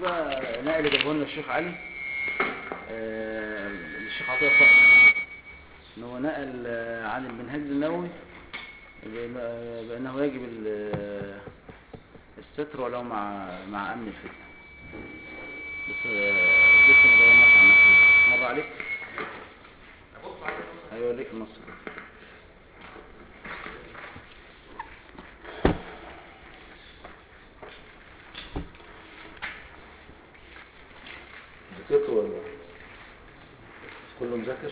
بقى نقل جابه لنا الشيخ علي آه، الشيخ عطية صقر ان هو نقل آه، عن المنهج النووي بأن- بانه يجب ال- الستر ولو مع مع امن الفتنه بس آه، لسه ما دورناش على النص مر عليك هيوريك النص ذاكرت ولا كله مذاكر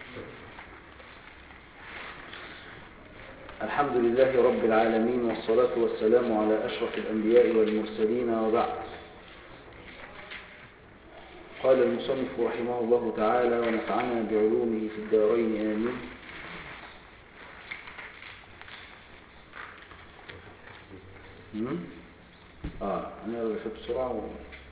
الحمد لله رب العالمين والصلاة والسلام على أشرف الأنبياء والمرسلين وبعد قال المصنف رحمه الله تعالى ونفعنا بعلومه في الدارين آمين مم؟ اه انا بشوف بسرعه و...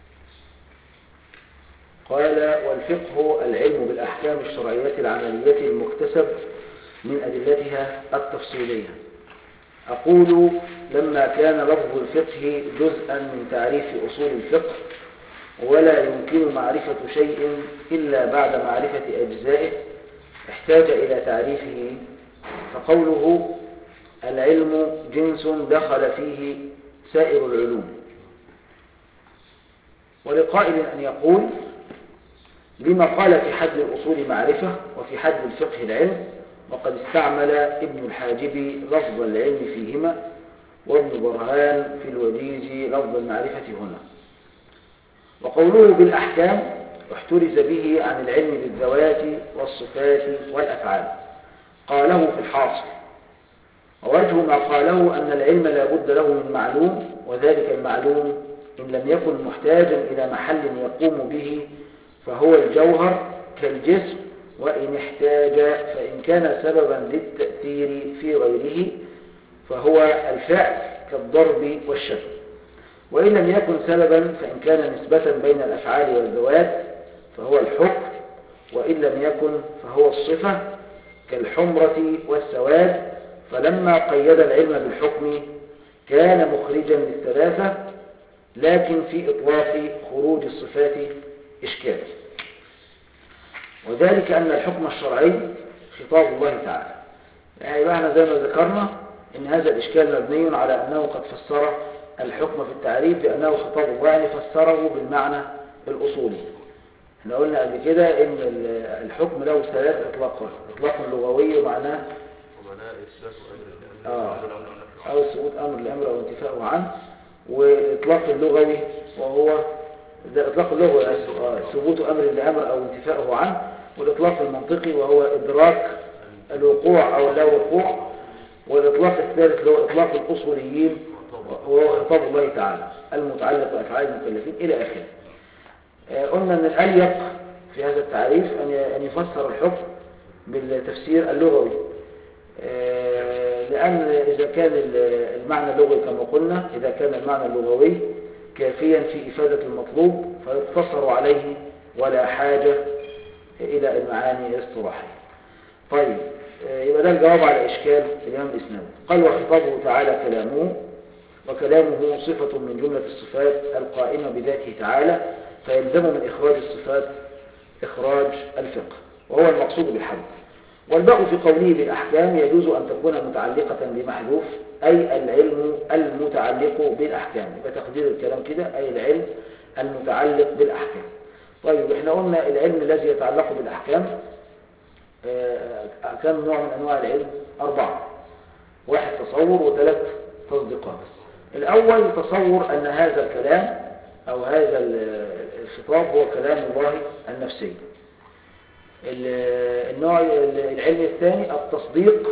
قال والفقه العلم بالأحكام الشرعية العملية المكتسب من أدلتها التفصيلية أقول لما كان لفظ الفقه جزءا من تعريف أصول الفقه ولا يمكن معرفة شيء إلا بعد معرفة أجزائه احتاج إلى تعريفه فقوله العلم جنس دخل فيه سائر العلوم ولقائل أن يقول لما قال في حد الأصول معرفة وفي حد الفقه العلم وقد استعمل ابن الحاجب لفظ العلم فيهما وابن برهان في الوجيز لفظ المعرفة هنا وقوله بالأحكام احترز به عن العلم بالذوات والصفات والأفعال قاله في الحاصل ووجه ما قاله أن العلم لا بد له من معلوم وذلك المعلوم إن لم يكن محتاجا إلى محل يقوم به فهو الجوهر كالجسم وإن احتاج فإن كان سببا للتأثير في غيره فهو الفعل كالضرب والشتم وإن لم يكن سببا فإن كان نسبة بين الأفعال والذوات فهو الحكم وإن لم يكن فهو الصفة كالحمرة والسواد فلما قيد العلم بالحكم كان مخرجا للثلاثة لكن في إطلاق خروج الصفات إشكال وذلك أن الحكم الشرعي خطاب الله تعالى يعني بقى احنا زي ما ذكرنا ان هذا الإشكال مبني على أنه قد فسر الحكم في التعريف بأنه خطاب الله يعني فسره بالمعنى الأصولي احنا قلنا قبل كده ان الحكم له ثلاث اطلاقات اطلاق لغوي ومعناه ومعناه إثبات أمر آه. الأمر أو ثبوت أمر الأمر أو انتفاءه عنه والإطلاق اللغوي وهو ده الإطلاق اللغوي آسف، آه، ثبوت أمر لأمر أو انتفاءه عنه والإطلاق المنطقي وهو إدراك الوقوع أو لا وقوع والإطلاق الثالث اللي هو إطلاق الأصوليين وهو خطاب الله تعالى المتعلق بأفعال المكلفين إلى آخره آه، قلنا أن الأليق في هذا التعريف أن ي- أن يفسر الحكم بالتفسير اللغوي آه، لأن إذا كان ال- المعنى اللغوي كما قلنا إذا كان المعنى اللغوي كافيا في إفادة المطلوب فيقتصر عليه ولا حاجة إلى المعاني الاصطلاحية طيب آه، يبقى ده الجواب على إشكال الإمام الإسلامي قال وخطابه تعالى كلامه وكلامه صفة من جملة الصفات القائمة بذاته تعالى فيلزم من إخراج الصفات إخراج الفقه وهو المقصود بالحد والباء في قوله بالأحكام يجوز أن تكون متعلقة بمحذوف أي العلم المتعلق بالأحكام يبقى تقدير الكلام كده أي العلم المتعلق بالأحكام طيب احنا قلنا العلم الذي يتعلق بالأحكام آه، كم نوع من أنواع العلم أربعة واحد تصور وثلاث تصديقات الأول تصور أن هذا الكلام أو هذا ال- الخطاب هو كلام الله النفسي ال- النوع العلم الثاني التصديق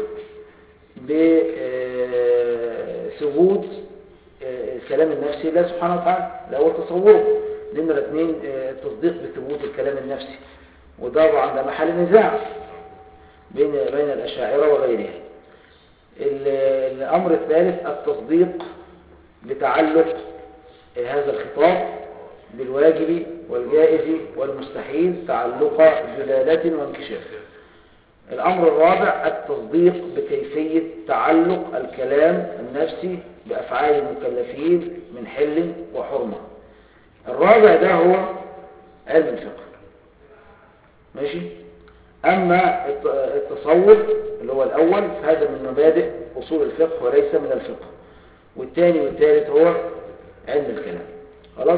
بثبوت الكلام النفسي لله سبحانه وتعالى ده هو تصوره نمرة اثنين آه، التصديق بثبوت الكلام النفسي وده طبعا ده محل نزاع بين بين الأشاعرة وغيرها ال- الأمر الثالث التصديق بتعلق هذا الخطاب بالواجب والجائز والمستحيل تعلق دلالة وانكشاف الأمر الرابع التصديق بكيفية تعلق الكلام النفسي بأفعال المكلفين من حل وحرمة الرابع ده هو علم الفقه ماشي أما الت- التصور اللي هو الأول فهذا من مبادئ أصول الفقه وليس من الفقه والثاني والثالث هو علم الكلام خلاص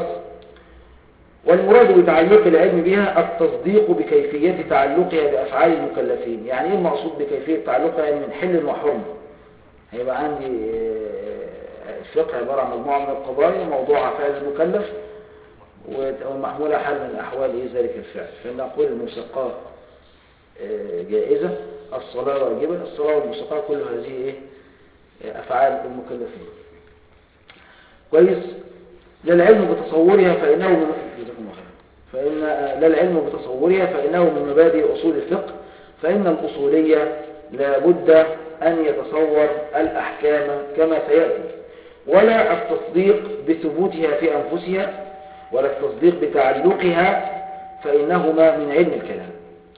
والمراد بتعلق العلم بها التصديق بكيفية تعلقها بأفعال المكلفين يعني ايه المقصود بكيفية تعلقها يعني من حل وحرم هيبقى عندي آه، الفقه عبارة عن مجموعة من القضايا موضوعها فعل المكلف ومحمولة حال من أحوال إيه ذلك الفعل فنقول الموسيقى آه، جائزة الصلاة واجبة الصلاة والموسيقى كل هذه إيه آه، أفعال المكلفين كويس لا العلم بتصورها فإنه من جزاكم الله خيرا. فإن لا العلم بتصورها فإنه من مبادئ أصول الفقه فإن الأصولية لا بد أن يتصور الأحكام كما سيأتي ولا التصديق بثبوتها في أنفسها ولا التصديق بتعلقها فإنهما من علم الكلام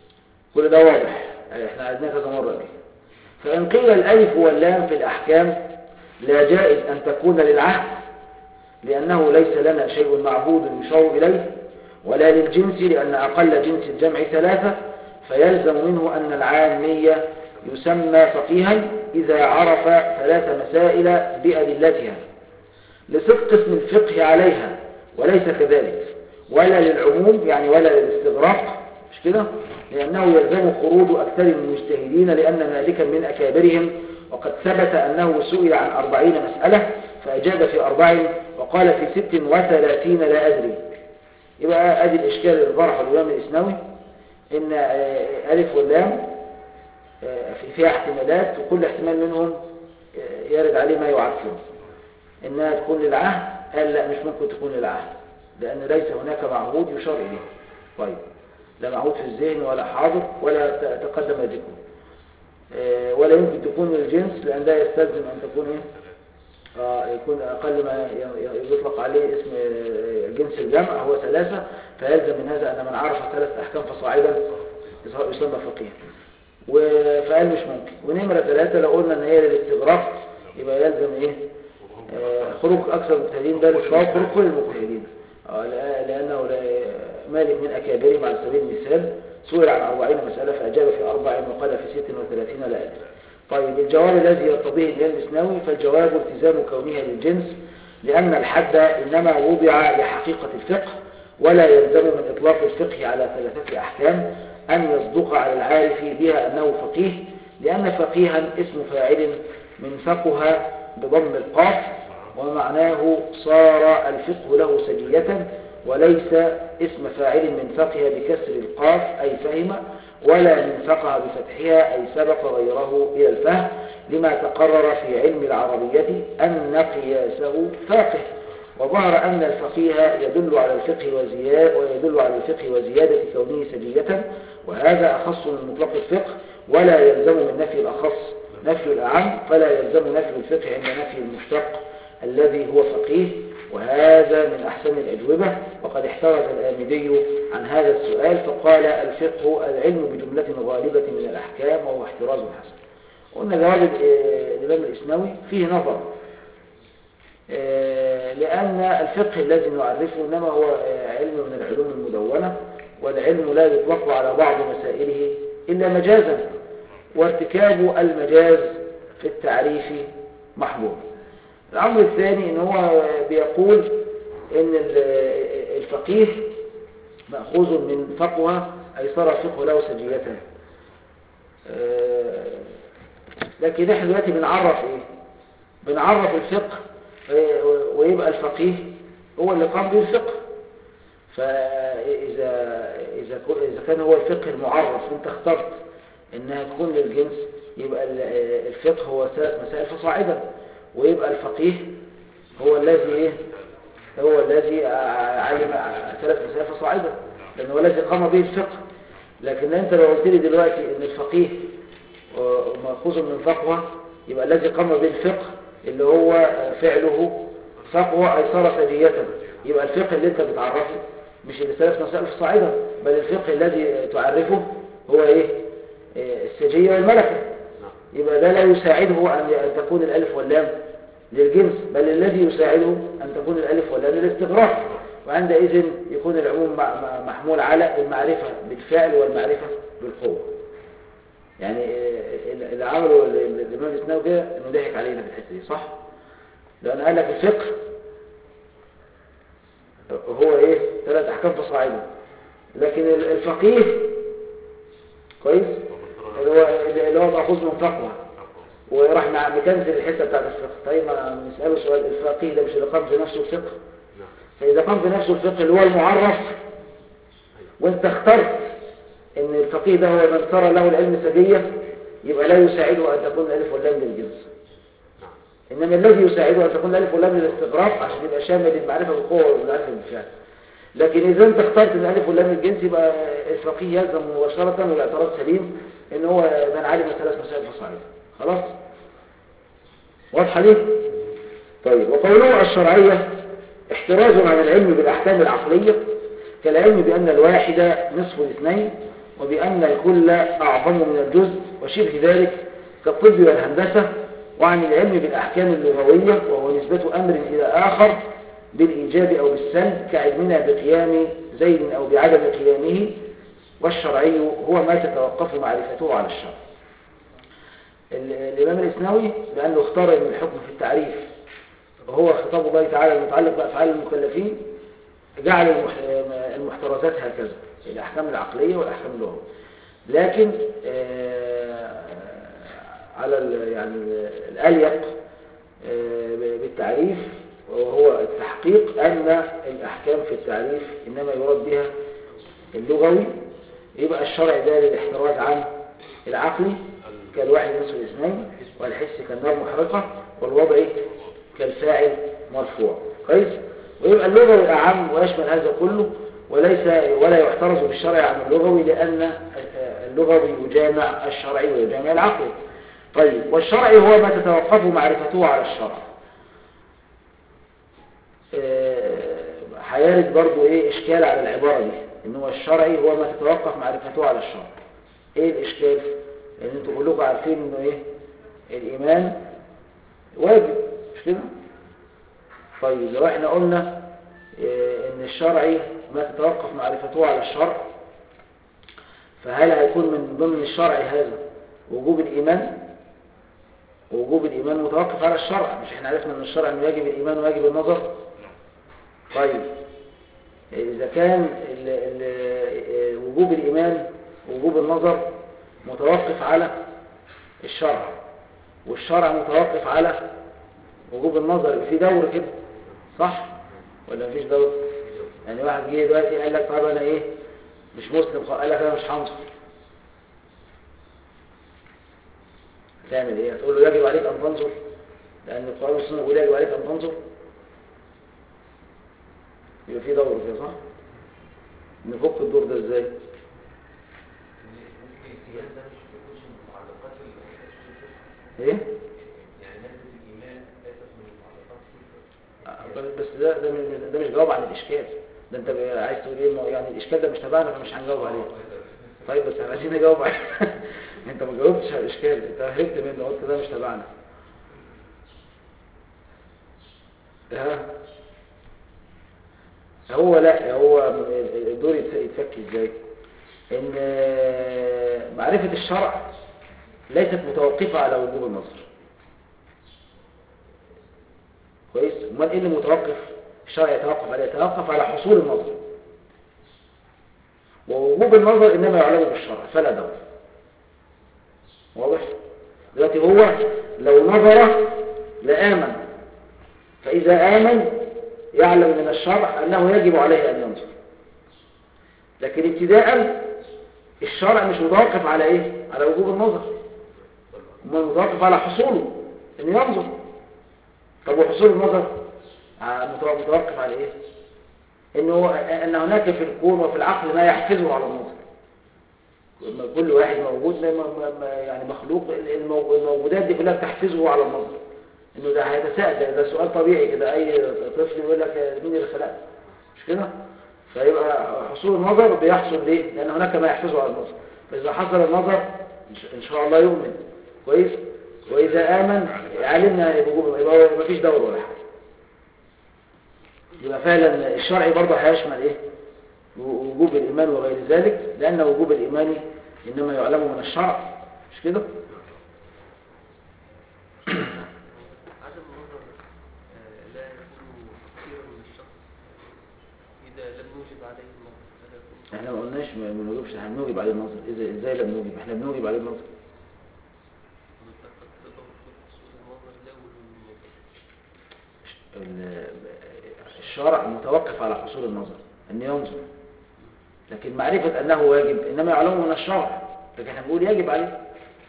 كل ده واضح احنا عدنا كذا مرة قبل فإن قيل الألف واللام في الأحكام لا جائز أن تكون للعهد لأنه ليس لنا شيء معبود يشار إليه ولا للجنس لأن أقل جنس الجمع ثلاثة فيلزم منه أن العامية يسمى فقيها إذا عرف ثلاث مسائل بأدلتها لصدق اسم الفقه عليها وليس كذلك ولا للعموم يعني ولا للاستغراق مش كده لأنه يلزم خروج أكثر المجتهدين لأن مالكا من أكابرهم وقد ثبت أنه سئل عن أربعين مسألة فأجاب في أربع وقال في ست وثلاثين لا أدري يبقى أدي الإشكال اللي طرحه الإمام الإسنوي إن آه، ألف واللام آه، في- فيها احتمالات وكل احتمال منهم آه، يرد عليه ما يعرفه إنها تكون للعهد قال لا مش ممكن تكون للعهد لأن ليس هناك معهود يشار إليه طيب لا معهود في الذهن ولا حاضر ولا ت- تقدم ذكره آه، ولا يمكن تكون للجنس لأن ده يستلزم أن تكون إيه؟ آه، يكون أقل ما ي- ي- يطلق عليه اسم آه، جنس الجمع هو ثلاثة فيلزم من هذا أن من عرف ثلاث أحكام فصاعدا يسمى فقيه و- فقال مش ممكن ونمرة ثلاثة لو قلنا أن هي للاستغراق يبقى يلزم إيه آه، خروج أكثر المجتهدين ده للصواب خروج كل المجتهدين آه، لأ- لأنه لا- مالك من أكابرهم على سبيل المثال سئل عن أربعين مسألة فأجاب في أربع وقال في ست وثلاثين لا أدري طيب الجواب الذي يرتضيه الإمام الإسناوي فالجواب التزام كونها للجنس لأن الحد إنما وضع لحقيقة الفقه ولا يلزم من إطلاق الفقه على ثلاثة أحكام أن يصدق على العارف بها أنه فقيه لأن فقيها اسم فاعل من فقه بضم القاف ومعناه صار الفقه له سجية وليس اسم فاعل من فقه بكسر القاف أي فهم ولا من فقه بفتحها أي سبق غيره إلى الفهم لما تقرر في علم العربية أن قياسه فاقه وظهر أن الفقيه يدل على الفقه وزيادة ويدل على الفقه وزيادة كونه سجية وهذا أخص من مطلق الفقه ولا يلزم من نفي الأخص نفي الأعم فلا يلزم نفي الفقه عند نفي المشتق الذي هو فقيه وهذا من أحسن الأجوبة وقد احترز الآمدي عن هذا السؤال فقال الفقه العلم بجملة غالبة من الأحكام وهو احتراز حسن قلنا جواب ال- الإمام الإسنوي فيه نظر آه، لأن الفقه الذي نعرفه إنما هو آه، علم من العلوم المدونة والعلم لا يطلق على بعض مسائله إلا مجازا وارتكاب المجاز في التعريف محظور الأمر الثاني إن هو بيقول إن ال- الفقيه مأخوذ من فقه أي صار الفقه له سجية آه، لكن احنا دلوقتي بنعرف ايه بنعرف الفقه آه، ويبقى الفقيه هو اللي قام به الفقه فإذا إذا كو- إذا كان هو الفقه المعرف وانت اخترت انها تكون للجنس يبقى ال- آه، الفقه هو ثلاث مسائل فصاعدا ويبقى الفقيه هو الذي ايه هو الذي آه، علم آه، ثلاث مسائل فصاعدا لأنه هو الذي قام به الفقه لكن انت لو قلت لي دلوقتي ان الفقيه مأخوذ من فقوة يبقى الذي قام بالفقه اللي هو فعله فقوة أي صار سجية يبقى الفقه اللي انت بتعرفه مش الثلاث مسائل الصاعدة بل الفقه الذي تعرفه هو ايه إيه، السجية والملكة يبقى ده لا يساعده أن أن تكون الألف واللام للجنس بل الذي يساعده أن تكون الألف واللام للاستغراق وعندئذ يكون العموم مع- مع- محمول على المعرفة بالفعل والمعرفة بالقوة يعني آه، اللي اللي عمله ال- ال- الإمام الإسناوي كده إنه ضحك علينا في الحتة دي صح؟ لأن قال لك الفقه هو إيه؟ ثلاث أحكام فصاعدا لكن ال- الفقيه كويس؟ اللي هو اللي هو مأخوذ من فقه وراح مع مكنزل الحته بتاعت الفقه طيب ما نساله سؤال الفقيه ده مش اللي قام بنفسه الفقه نعم فاذا قام بنفسه الفقه اللي هو المعرف وانت اخترت ان الفقيه ده هو من صار له العلم سجيه يبقى لا يساعده ان تكون الالف واللام للجنس نعم انما الذي يساعده ان تكون الالف واللام للاستغراق عشان يبقى شامل للمعرفه بالقوه والمعرفه بالفعل لكن اذا انت اخترت ان الالف واللام للجنس يبقى الفقيه يلزم مباشره والاعتراض سليم ان هو من علم ثلاث مسائل فصاعدا خلاص واضحه دي طيب وقوله الشرعيه احتراز عن العلم بالاحكام العقليه كالعلم بان الواحد نصف الاثنين وبان الكل اعظم من الجزء وشبه ذلك كالطب والهندسه وعن العلم بالاحكام اللغويه وهو نسبه امر الى اخر بالايجاب او بالسلب كعلمنا بقيام زيد او بعدم قيامه والشرعي هو ما تتوقف معرفته على الشرع ال- الإمام الإسناوي لأنه اختار أن الحكم في التعريف وهو خطاب الله تعالى المتعلق بأفعال المكلفين جعل المح- المحترزات هكذا الأحكام العقلية والأحكام اللغوية لكن آه، على ال- يعني الأليق آه، بالتعريف وهو التحقيق أن الأحكام في التعريف إنما يراد بها اللغوي يبقى الشرع ده للاحتراز عن العقلي كالواحد نصف الاثنين والحس كالنار محرقة والوضع كالفاعل مرفوع كويس ويبقى اللغوي أعم ويشمل هذا كله وليس ولا يحترز بالشرع عن اللغوي لأن اللغوي يجامع الشرعي ويجامع العقلي طيب والشرعي هو ما تتوقف معرفته على الشرع آه، هيرد برضو ايه اشكال على العبارة دي ان هو الشرعي هو ما تتوقف معرفته على الشرع ايه الاشكال لان انتوا كلكم عارفين انه ايه الايمان واجب مش كده طيب لو احنا قلنا إيه ان الشرعي ما تتوقف معرفته على الشرع فهل هيكون من ضمن الشرع هذا وجوب الايمان وجوب الايمان متوقف على الشرع مش احنا عرفنا ان الشرع انه يجب الايمان ويجب النظر طيب إذا كان ال ال وجوب الإيمان وجوب النظر متوقف على الشرع والشرع متوقف على وجوب النظر يبقى في دور كده صح ولا مفيش دور يعني واحد جه دلوقتي قال لك طب انا ايه مش مسلم خ- قال لك انا مش هنظر تعمل ايه هتقول له يجب عليك ان تنظر لان القرآن والسنة بيقول يجب عليك ان تنظر يبقى في دور كده صح نفك الدور ده ازاي ممكن القياس ده مش بيكونش من متعلقات ال- ايه يعني مادة الإيمان ليست من متعلقات الفكر. آه، بس ده ده مش- ده مش جواب عن الاشكال ده انت بقى عايز تقول ايه ما هو يعني الاشكال ده مش تبعنا فمش هنجاوب عليه طيب بس احنا عايزين نجاوب عليه انت ما جاوبتش على الاشكال انت هربت منه قلت ده مش تبعنا ها هو لا هو الدور يتف- يتفك ازاي ان معرفة الشرع ليست متوقفة على وجوب النظر كويس امال ايه اللي متوقف الشرع يتوقف عليه يتوقف على حصول النظر ووجوب النظر انما يعلم بالشرع فلا دور واضح دلوقتي هو لو نظر لآمن فإذا آمن يعلم من الشرع أنه يجب عليه أن ينظر لكن ابتداء الشرع مش متوقف على إيه؟ على وجوب النظر أما متوقف على حصوله أن ينظر طب وحصول النظر ع- متو- متوقف على إيه؟ إنه أن هناك في الكون وفي العقل ما يحفزه على النظر كل واحد موجود ما- ما- ما- يعني مخلوق المو- الموجودات دي كلها بتحفزه على النظر انه ده هيتساءل ده, ده سؤال طبيعي كده اي طفل يقول لك مين اللي خلق مش كده فيبقى حصول النظر بيحصل ليه لان هناك ما يحفزه على النظر فاذا حصل النظر إن ش- ان شاء الله يؤمن كويس واذا امن علمنا بوجوب يبقى ما فيش دور ولا حاجه يبقى فعلا الشرعي برضه هيشمل ايه وجوب الايمان وغير ذلك لان وجوب الايمان انما يعلم من الشرع مش كده عدم النظر آه، لا يكون تقصيرا من الشخص إذا لم نوجب عليه النظر هذا يكون احنا ما قلناش ما ما نوجبش احنا بنوجب عليه النظر ازاي ازاي لم نوجب احنا بنوجب عليه النظر قد تقول في النظر لا وجوب النظر ال- الشرع متوقف على حصول النظر ان ينظر لكن معرفة انه واجب انما يعلمه من الشرع لكن احنا بنقول يجب عليه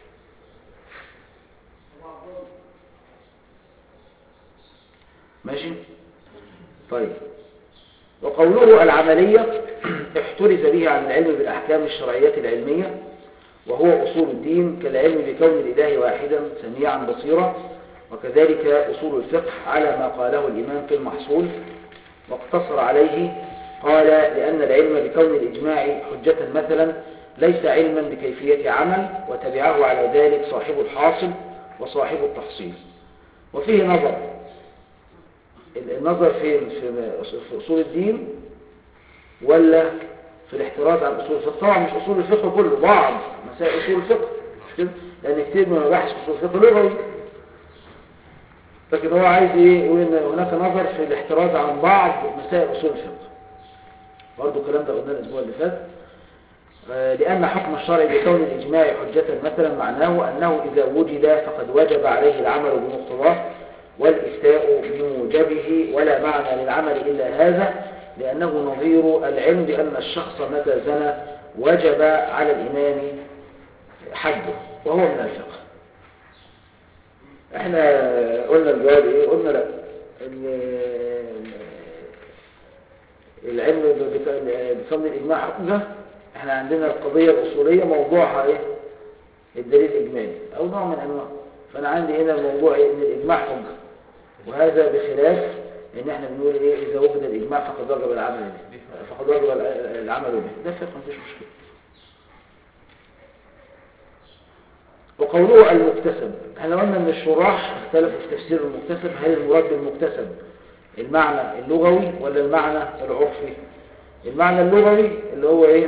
ماشي طيب وقوله العملية احترز به عن العلم بالأحكام الشرعية العلمية وهو أصول الدين كالعلم بكون الإله واحدا سميعا بصيرا وكذلك أصول الفقه على ما قاله الإمام في المحصول واقتصر عليه قال لأن العلم بكون الإجماع حجة مثلا ليس علما بكيفية عمل وتبعه على ذلك صاحب الحاصل وصاحب التحصيل وفيه نظر النظر فين في في أصول الدين ولا في الاحتراز عن أصول الفقه طبعا مش أصول الفقه كله بعض مسائل أصول الفقه مش كده لأن كتير من مباحث أصول الفقه لغوي لكن هو عايز ايه يقول ان هناك نظر في الاحتراز عن بعض مسائل اصول الفقه برضه الكلام ده قلناه الاسبوع اللي فات آه، لأن حكم الشرع بكون الإجماع حجة مثلا معناه أنه إذا وجد فقد وجب عليه العمل بمقتضاه والإفتاء بموجبه ولا معنى للعمل إلا هذا لأنه نظير العلم بأن الشخص متى زنى وجب على الإمام حده وهو من الفقه احنا قلنا الجواب ايه قلنا لا ال- العلم بك- بفضل الاجماع حجه احنا عندنا القضيه الاصوليه موضوعها ايه الدليل الاجمالي او نوع من انواع فانا عندي هنا الموضوع ايه ان الاجماع حجه وهذا بخلاف ان احنا بنقول ايه اذا وجد الاجماع فقد وجب العمل به فقد وجب العمل به ده فقه مفيش مشكله وقوله المكتسب احنا قلنا ان الشراح اختلفوا في تفسير المكتسب هل المراد بالمكتسب المعنى اللغوي ولا المعنى العرفي المعنى اللغوي اللي هو ايه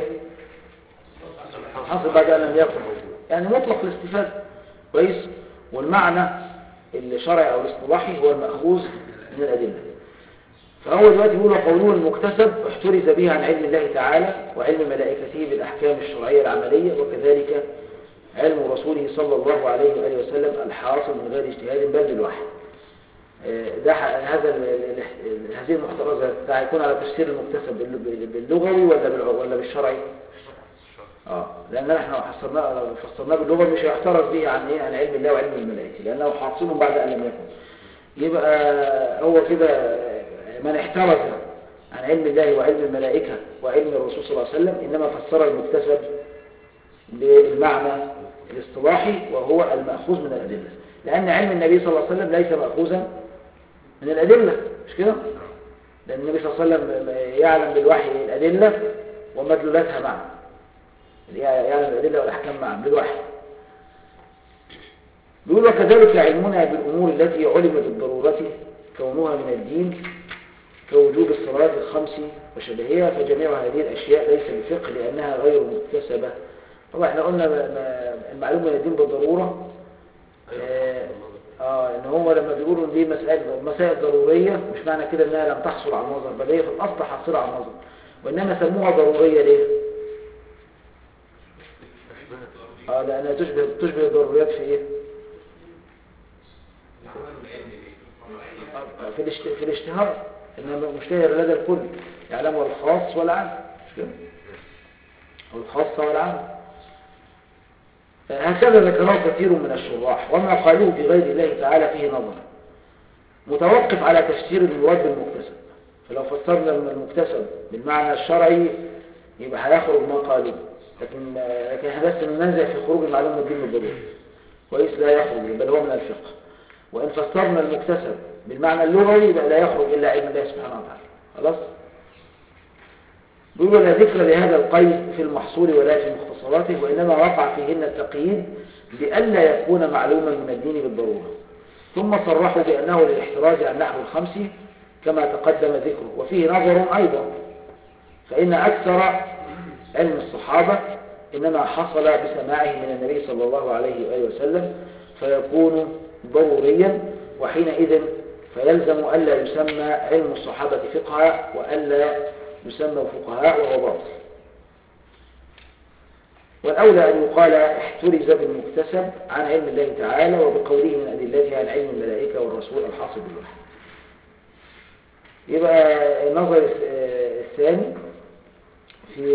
حصل بعد ان لم يكن يعني مطلق الاستفادة كويس والمعنى الشرعي او الاصطلاحي هو المأخوذ من الأدلة فهو دلوقتي بيقول قوله المكتسب احترز به عن علم الله تعالى وعلم ملائكته بالأحكام الشرعية العملية وكذلك علم رسوله صلى الله عليه وآله وسلم الحاصل من غير اجتهاد بل بالوحي آه، ده ح- هذا ال- ال- ال- هذه المحترزات ده هيكون على تفسير المكتسب بال- باللغوي ولا بالع- ولا بالشرعي اه لان احنا حصرناه لو فسرناه باللغه مش هيحترز به عن ايه عن علم الله وعلم الملائكه لانه حاصل بعد ان لم يكن يبقى هو كده من احترز عن علم الله وعلم الملائكه وعلم الرسول صلى الله عليه وسلم انما فسر المكتسب بالمعنى الاصطلاحي وهو المأخوذ من الأدلة لأن علم النبي صلى الله عليه وسلم ليس مأخوذا من الأدلة مش كده؟ لأن النبي صلى الله عليه وسلم يعلم بالوحي الأدلة ومدلولاتها معا يعلم الأدلة والأحكام معا بالوحي بيقول وكذلك علمنا بالأمور التي علم بالضرورة كونها من الدين كوجوب الصلاة الخمس وشبهها فجميع هذه الأشياء ليس بفقه لأنها غير مكتسبة طبعا احنا قلنا ما- ما- المعلومة من الدين بالضرورة آه, اه ان هو لما بيقولوا ان دي مسائل مسائل ضرورية مش معنى كده انها لم تحصل على النظر بل هي في الاصل حاصلة على النظر وانما سموها ضرورية ليه؟ اه لانها تشبه تشبه الضروريات في ايه؟ في الاشت... في الاشتهار انما مشتهر لدى الكل يعلمه الخاص والعام مش كده؟ والخاصة والعام هكذا ذكره كثير من الشراح وما قالوه بغير الله تعالى فيه نظر متوقف على تفسير المراد بالمكتسب فلو فسرنا المكتسب بالمعنى الشرعي يبقى هيخرج ما قالوه لكن لكن احنا بس ننزع في خروج المعلومة الدين بالضرورة كويس لا يخرج بل هو من الفقه وإن فسرنا المكتسب بالمعنى اللغوي يبقى لا يخرج إلا علم الله سبحانه وتعالى خلاص بيقول لا ذكر لهذا القيد في المحصول ولا في مختصراته وإنما وقع فيهن التقييد بألا يكون معلوما من الدين بالضرورة ثم صرحوا بأنه للاحتراز عن نحو الخمس كما تقدم ذكره وفيه نظر أيضا فإن أكثر علم الصحابة إنما حصل بسماعه من النبي صلى الله عليه وآله وسلم فيكون ضروريا وحينئذ فيلزم ألا يسمى علم الصحابة فقها وألا يسمى فقهاء وهو باطل والأولى أن يقال احترز بالمكتسب عن علم الله تعالى وبقوله من أدلتها عن علم الملائكة والرسول الحاصل بالوحي يبقى النظر الثاني في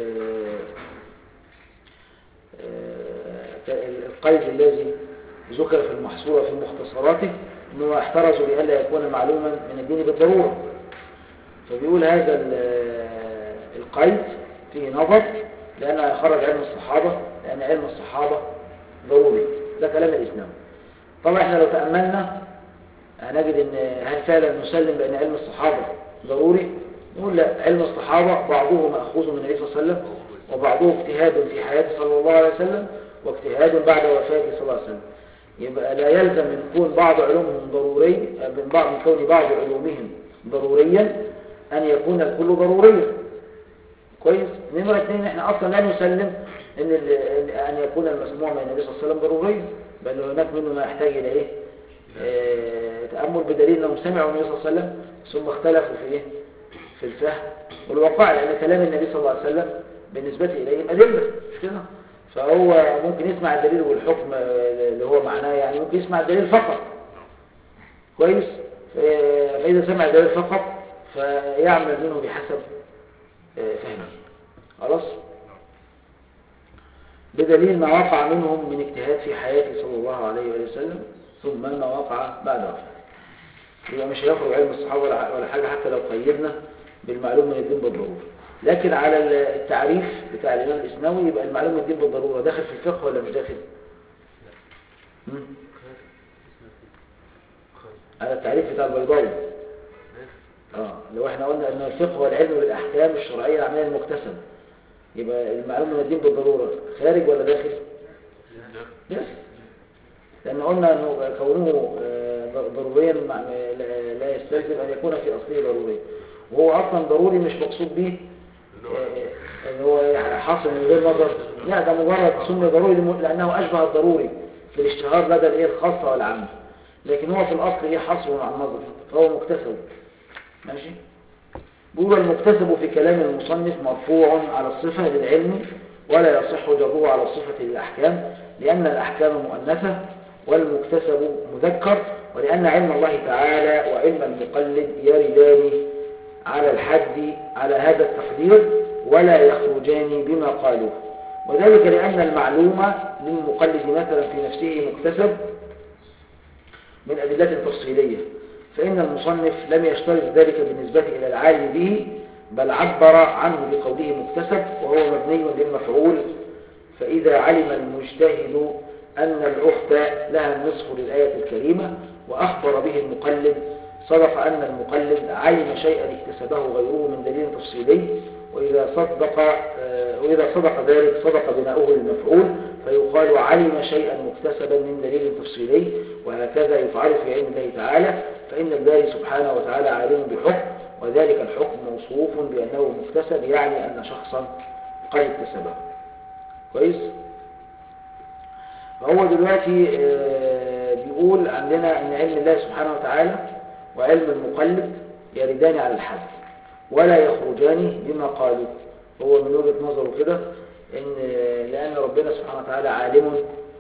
القيد الذي ذكر في المحصورة في مختصراته أنه احترزوا لئلا يكون معلوما من الدين بالضرورة فبيقول هذا القيد فيه نظر لأن خرج علم الصحابة لأن علم الصحابة ضروري ده كلام الإسلام طبعا احنا لو تأملنا هنجد ان هل فعلا نسلم بأن علم الصحابة ضروري نقول لا علم الصحابة بعضه مأخوذ من النبي صلى الله عليه وسلم وبعضه اجتهاد في حياته صلى الله عليه وسلم واجتهاد بعد وفاته صلى الله عليه وسلم يبقى لا يلزم من كون بعض علومهم ضروري من بعض من كون بعض علومهم ضروريا أن يكون الكل ضروريا كويس نمرة اثنين احنا اصلا لا نسلم ان ان يكون المسموع من النبي صلى الله عليه وسلم ضروري بل هناك منه ما يحتاج الى ايه اه تامل بدليل انهم سمعوا النبي صلى الله عليه وسلم ثم اختلفوا في ايه في الفهم والواقع لان كلام النبي صلى الله عليه وسلم بالنسبه اليه ادله مش كده فهو ممكن يسمع الدليل والحكم اللي هو معناه يعني ممكن يسمع الدليل فقط كويس فاذا سمع الدليل فقط فيعمل منه بحسب فهمه خلاص بدليل ما وقع منهم من اجتهاد في حياته صلى الله عليه وسلم ثم ما وقع بعد وفاته يبقى مش هيخرج علم الصحابة ولا حاجة حتى لو قيدنا بالمعلوم من الدين بالضرورة لكن على التعريف بتاع الإمام الإسناوي يبقى المعلوم من الدين بالضرورة داخل في الفقه ولا مش داخل على التعريف بتاع البيضاوي اه لو احنا قلنا ان الفقه والعلم بالاحكام الشرعيه العمليه المكتسبه يبقى المعلوم من الدين بالضروره خارج ولا داخل داخل لان قلنا انه كونه ضروريا لا يستلزم ان يكون في اصله ضروري وهو اصلا ضروري مش مقصود به ان هو حاصل من غير نظر لا ده مجرد سمي ضروري لانه اشبه الضروري في الاشتهار لدى الايه الخاصه والعامه لكن هو في الاصل ايه حصر عن النظر فهو مكتسب ماشي بيقول المكتسب في كلام المصنف مرفوع على الصفة للعلم ولا يصح جره على الصفة للأحكام لأن الأحكام مؤنثة والمكتسب مذكر ولأن علم الله تعالى وعلم المقلد يردان على الحد على هذا التقدير ولا يخرجان بما قالوه وذلك لأن المعلومة للمقلد مثلا في نفسه مكتسب من أدلة تفصيلية فإن المصنف لم يشترط ذلك بالنسبة إلى العالم به بل عبر عنه بقوله مكتسب وهو مبني للمفعول فإذا علم المجتهد أن الأخت لها النصف للآية الكريمة وأخبر به المقلد صدق أن المقلد علم شيئا اكتسبه غيره من دليل تفصيلي وإذا صدق وإذا صدق ذلك صدق بناؤه للمفعول فيقال علم شيئا مكتسبا من دليل تفصيلي وهكذا يفعل في علم الله تعالى فإن الباري سبحانه وتعالى عالم بحكم وذلك الحكم موصوف بأنه مكتسب يعني أن شخصا قد اكتسبه كويس فهو دلوقتي بيقول عندنا أن علم الله سبحانه وتعالى وعلم المقلد يردان على الحد ولا يخرجان بما قالوا هو من وجهة نظره كده إن لأن ربنا سبحانه وتعالى عالم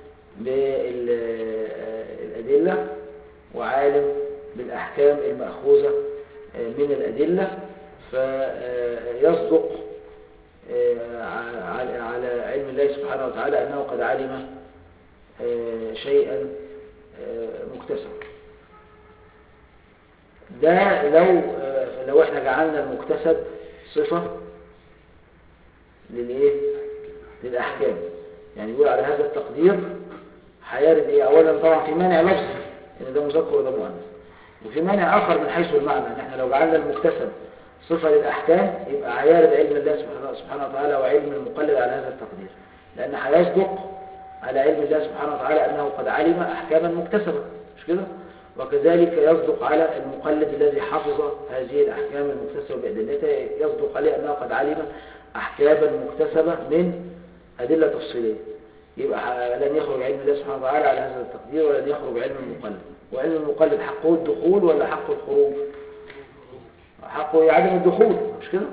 بالأدلة وعالم بالأحكام المأخوذة من الأدلة فيصدق على علم الله سبحانه وتعالى أنه قد علم شيئا مكتسبا ده لو لو احنا جعلنا المكتسب صفة للايه للأحكام يعني يقول على هذا التقدير هيرد ايه اولا طبعا في مانع لفظي ان ده مذكر وده مؤنث وفي مانع اخر من حيث المعنى ان احنا لو جعلنا المكتسب صفة للأحكام يبقى هيرد علم الله سبحانه وتعالى وعلم المقلد على هذا التقدير لأن هيصدق على علم الله سبحانه وتعالى أنه قد علم أحكاما مكتسبة مش كده وكذلك يصدق على المقلد الذي حفظ هذه الأحكام المكتسبة بأدلتها يصدق عليه أنه قد علم أحكاما مكتسبة من أدلة تفصيلية يبقى ح- لن يخرج علم الله سبحانه وتعالى على هذا التقدير ولن يخرج علم المقلد وعلم المقلد حقه الدخول ولا حقه الخروج حقه عدم الدخول مش كده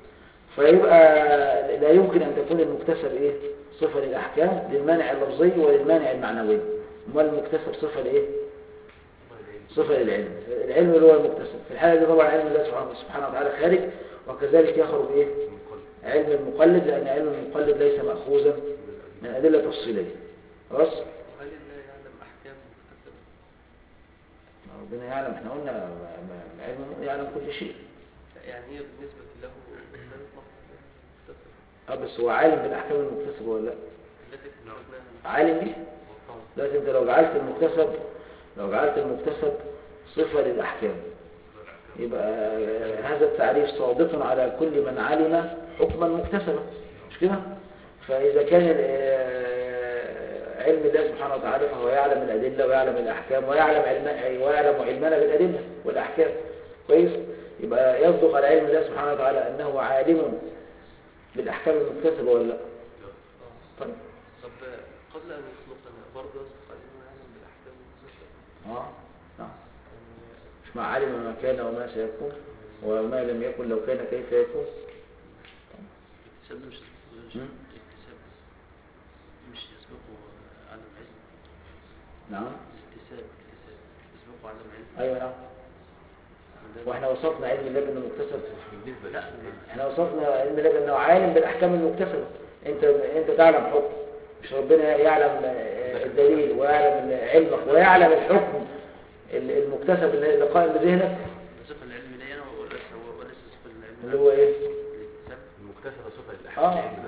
فيبقى لا يمكن أن تكون المكتسب إيه صفة للأحكام للمانع اللفظي وللمانع المعنوي امال المكتسب صفة لإيه صفة للعلم العلم اللي هو المكتسب في الحالة دي طبعا علم الله سبحانه سبحانه وتعالى خارج وكذلك يخرج إيه علم المقلد لأن علم المقلد ليس مأخوذا من أدلة تفصيلية خلاص وهل الله يعلم أحكام مكتسبة؟ ربنا يعلم احنا قلنا ما- ما- العلم يعلم كل شيء يعني هي بالنسبة له لا يطلق مكتسبة اه بس هو عالم بالأحكام المكتسبة ولا لا التي اكتسبناها عالم بيه لكن انت لو جعلت المكتسب لو جعلت المكتسب صفة للأحكام يبقى آه، هذا التعريف صادق على كل من علم حكما مكتسبا مش كده فإذا كان آه، علم الله سبحانه وتعالى فهو يعلم الأدلة ويعلم الأحكام ويعلم علم ويعلم علمنا بالأدلة والأحكام كويس يبقى يصدق على علم الله سبحانه وتعالى أنه عالم بالأحكام المكتسبة ولا لا طيب طب قبل أن يخلقنا برضه يصدق علينا يعلم بالأحكام المكتسبة اه نعم يعني مش ما علم ما كان وما سيكون وما لم يكن لو كان كيف يكون الاكتساب ده مش يسبقه مم. الاكتساب مش يسبقه عدم علم نعم الاكتساب الاكتساب يسبقه عدم علم ايوه نعم وده- واحنا وصفنا علم الله بانه مكتسب بالنسبة لا احنا وصفنا علم الله بانه عالم بالاحكام المكتسبه انت انت تعلم حكم مش ربنا يعلم آه، الدليل ويعلم علمك ويعلم الحكم ال- المكتسب اللي قائم بذهنك صفة العلم لي أنا وليس هو وليس صفة العلم اللي هو ايه الاكتساب المكتسبة صفة اه للأحكام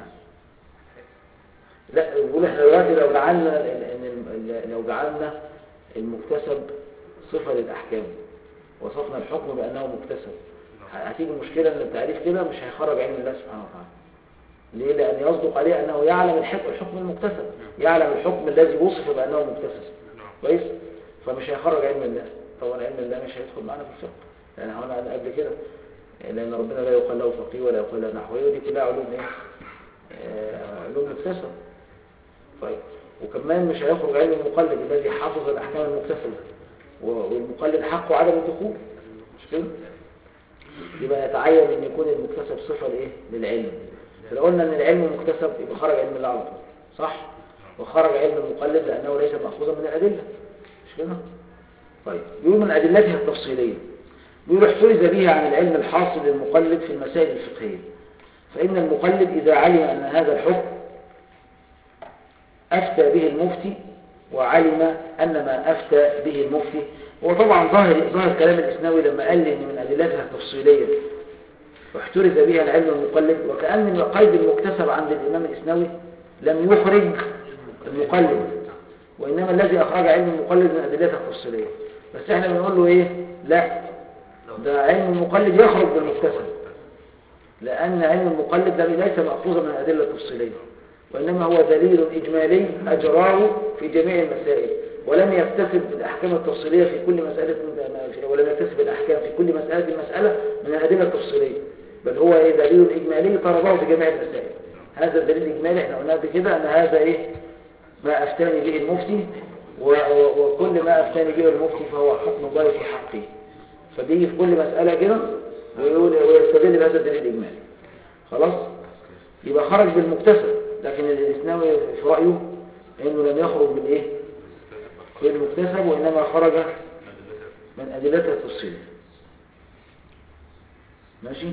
لا بقول احنا دلوقتي لو جعلنا ال- ان ال- ال- لو جعلنا المكتسب صفة للأحكام وصفنا الحكم بأنه مكتسب هتيجي المشكلة ان التعريف كده مش هيخرج علم الله سبحانه وتعالى ليه؟ لأن يصدق عليه أنه يعلم الحكم, الحكم المكتسب يعلم الحكم الذي وصف بأنه مكتسب كويس؟ فمش هيخرج علم الله طبعا علم الله مش هيدخل معنا في الفقه لأن احنا قلنا قبل كده لأن ربنا لا يقال له فقيه ولا يقال له نحوي ودي كلها علوم ايه؟ آه، علوم مكتسبة طيب وكمان مش هيخرج علم المقلد الذي حافظ الأحكام المكتسبة و- والمقلد حقه عدم الدخول مش كده؟ يبقى يتعين ان يكون المكتسب صفة لايه للعلم فلو قلنا ان العلم مكتسب يبقى خرج علم الله على طول صح وخرج علم المقلد لانه ليس ماخوذا من الادله مش كده طيب بيقول من ادلتها التفصيليه بيقول احترز بها عن العلم الحاصل للمقلد في المسائل الفقهيه فان المقلد اذا علم ان هذا الحكم افتى به المفتي وعلم ان ما افتى به المفتي هو طبعا ظاهر ظاهر كلام الاسناوي لما قال لي ان من ادلتها التفصيليه واحترز بها العلم المقلد وكأن القيد المكتسب عند الإمام الإسنوي لم يخرج المقلد وإنما الذي أخرج علم المقلد من أدلتها التفصيلية بس احنا بنقول له إيه لا ده علم المقلد يخرج بالمكتسب لأن علم المقلد لم- ليس مأخوذا من الأدلة التفصيلية وإنما هو دليل إجمالي أجراه في جميع المسائل ولم يكتسب الأحكام التفصيلية في كل مسألة ولم يكتسب الأحكام في كل مسألة مسألة من الأدلة التفصيلية بل هو إيه دليل إجمالي طلبه في جميع المسائل هذا الدليل الإجمالي احنا قلنا قبل كده أن هذا إيه ما أفتاني به المفتي و- و- وكل ما أفتاني به المفتي فهو حكم الله في حقه فبيجي في كل مسألة كده ويقول ويستدل بهذا الدليل الإجمالي خلاص يبقى خرج بالمكتسب لكن الإسلامي في رأيه إنه لم يخرج بالإيه بالمكتسب وإنما خرج من أدلتها التفصيلية ماشي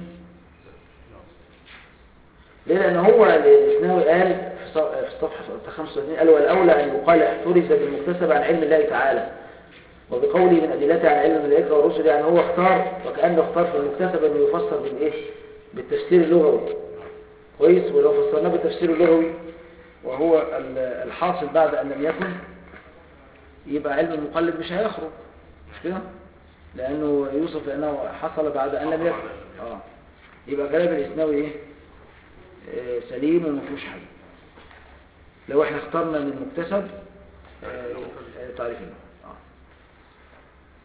ليه لأن هو الإسناوي قال في ص- في الصفحة 35 قال والأولى أن يقال احترز بالمكتسب عن علم الله تعالى وبقوله من أدلته عن علم الملائكة والرسل يعني هو اختار وكأنه اختار في المكتسب أنه يفسر بالإيه بالتفسير اللغوي كويس ولو فسرناه بالتفسير اللغوي وهو ال- الحاصل بعد أن لم يكن يبقى علم المقلد مش هيخرج مش كده لأنه يوصف لأنه حصل بعد أن لم يكن آه. يبقى كلام الإسناوي إيه آه، سليم وما فيهوش حاجة لو احنا اخترنا من المكتسب آه، آه، تعريف الله آه.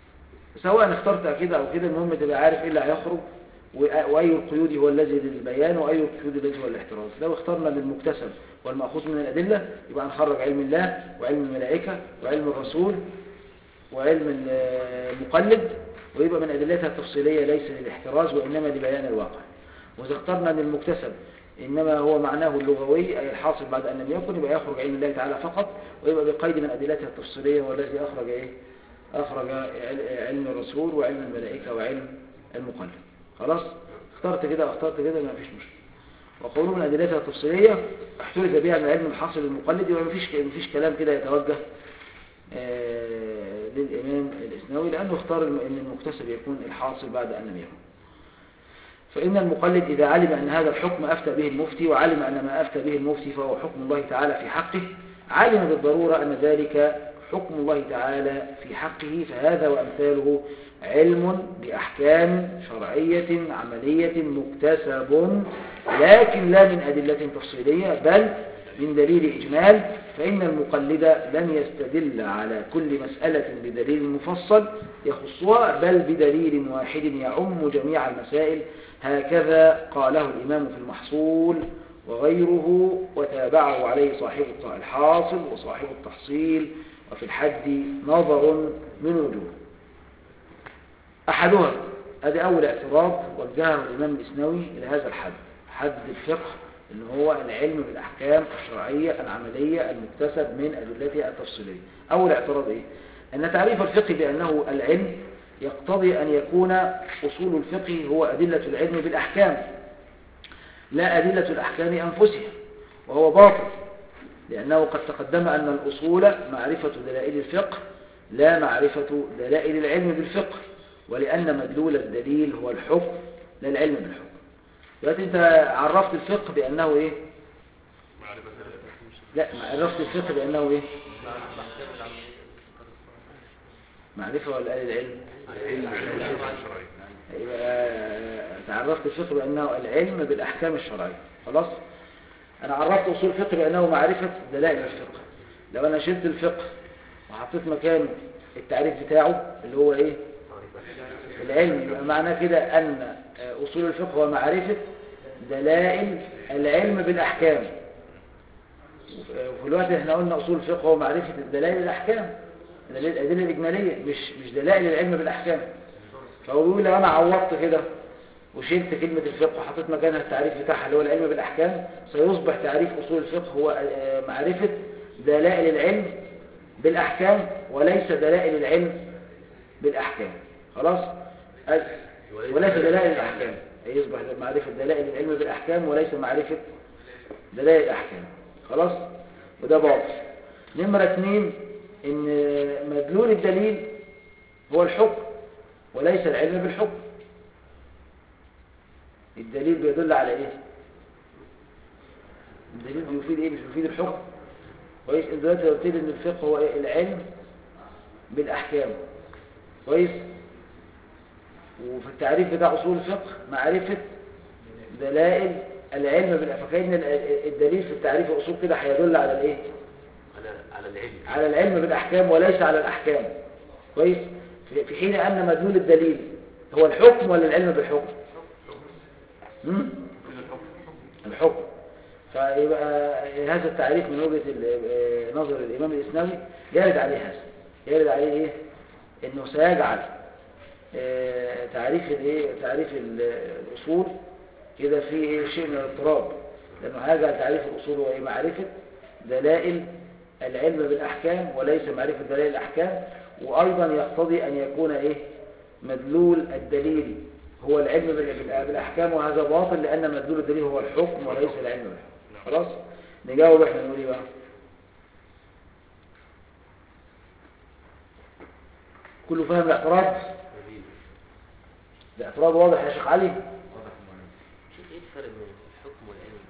سواء اخترت كده او كده المهم تبقى عارف ايه اللي هيخرج وأ- واي القيود هو الذي للبيان واي القيود الذي هو الاحتراز لو اخترنا للمكتسب والمأخوذ من الأدلة يبقى نخرج علم الله وعلم الملائكة وعلم الرسول وعلم المقلد ويبقى من أدلتها التفصيلية ليس للاحتراز وإنما لبيان الواقع وإذا اخترنا للمكتسب إنما هو معناه اللغوي أي الحاصل بعد أن لم يكن يبقى يخرج علم الله تعالى فقط ويبقى بقيد من أدلتها التفصيلية هو الذي أخرج إيه؟ أخرج عل- علم الرسول وعلم الملائكة وعلم المقلد خلاص اخترت كده واخترت كده ما فيش مشكلة وقوله من أدلتها التفصيلية احترز بها من علم الحاصل المقلد يبقى ما فيش ما فيش كلام كده يتوجه آه، للإمام الإسناوي لأنه اختار الم- أن المكتسب يكون الحاصل بعد أن لم يكن فإن المقلد إذا علم أن هذا الحكم أفتى به المفتي وعلم أن ما أفتى به المفتي فهو حكم الله تعالى في حقه علم بالضرورة أن ذلك حكم الله تعالى في حقه فهذا وأمثاله علم بأحكام شرعية عملية مكتسب لكن لا من أدلة تفصيلية بل من دليل إجمال فإن المقلد لن يستدل على كل مسألة بدليل مفصل يخصها بل بدليل واحد يعم جميع المسائل هكذا قاله الإمام في المحصول وغيره وتابعه عليه صاحب الحاصل وصاحب التحصيل وفي الحد نظر من وجوه أحدها هذا أول اعتراض وجهه الإمام الإسنوي إلى هذا الحد حد الفقه اللي هو العلم بالأحكام الشرعية العملية المكتسب من أدلتها التفصيلية أول اعتراض إيه؟ أن تعريف الفقه بأنه العلم يقتضي أن يكون أصول الفقه هو أدلة العلم بالأحكام لا أدلة الأحكام أنفسها وهو باطل لأنه قد تقدم أن الأصول معرفة دلائل الفقه لا معرفة دلائل العلم بالفقه ولأن مدلول الدليل هو الحكم لا العلم بالحكم دلوقتي أنت عرفت الفقه بأنه إيه؟ لا عرفت الفقه بأنه إيه؟ معرفة ولا قال العلم؟ يبقى تعرفت الفقه بأنه العلم بالأحكام الشرعية خلاص؟ أنا عرفت أصول الفقه بأنه معرفة دلائل الفقه لو أنا شلت الفقه وحطيت مكانه التعريف بتاعه اللي هو إيه؟ العلم يبقى معناه كده أن أصول الفقه هو معرفة دلائل العلم بالأحكام وفي الوقت احنا قلنا أصول الفقه هو معرفة دلائل الأحكام دلائل الأدلة الإجمالية مش مش دلائل العلم بالأحكام فهو بيقول لو أنا عوضت كده وشلت كلمة الفقه وحطيت مكانها التعريف بتاعها اللي هو العلم بالأحكام سيصبح تعريف أصول الفقه هو آه، معرفة دلائل العلم بالأحكام وليس دلائل العلم بالأحكام خلاص أز- وليس دلائل الأحكام يصبح معرفة دلائل العلم بالأحكام وليس معرفة دلائل الأحكام خلاص وده باطل نمرة اثنين ان مدلول الدليل هو الحكم وليس العلم بالحكم الدليل بيدل على ايه الدليل بيفيد ايه مش بيفيد الحكم كويس انت دلوقتي قلت لي ان الفقه هو إيه؟ العلم بالاحكام كويس وفي التعريف بتاع اصول الفقه معرفه دلائل العلم بالاحكام فكأن ال- الدليل في التعريف الاصول كده هيدل على الايه على على العلم على العلم بالاحكام وليس على الاحكام كويس في في حين ان مدلول الدليل هو الحكم ولا العلم بالحكم هم؟ الحكم فيبقى هذا التعريف من وجهة ال- آه، نظر الإمام الإسلامي يرد عليه هذا يرد عليه إيه؟ إنه سيجعل آه، تعريف الإيه؟ تعريف ال- الأصول كده في إيه؟ شيء من الاضطراب لأنه هيجعل تعريف الأصول هو إيه؟ معرفة دلائل العلم بالأحكام وليس معرفة دلائل الأحكام وأيضا يقتضي أن يكون إيه؟ مدلول الدليل هو العلم بال- بالأحكام وهذا باطل لأن مدلول الدليل هو الحكم وليس العلم بالحكم خلاص نجاوب احنا نقول ايه بقى كله فاهم الاعتراض الاعتراض واضح يا شيخ علي ايه الفرق بين الحكم والعلم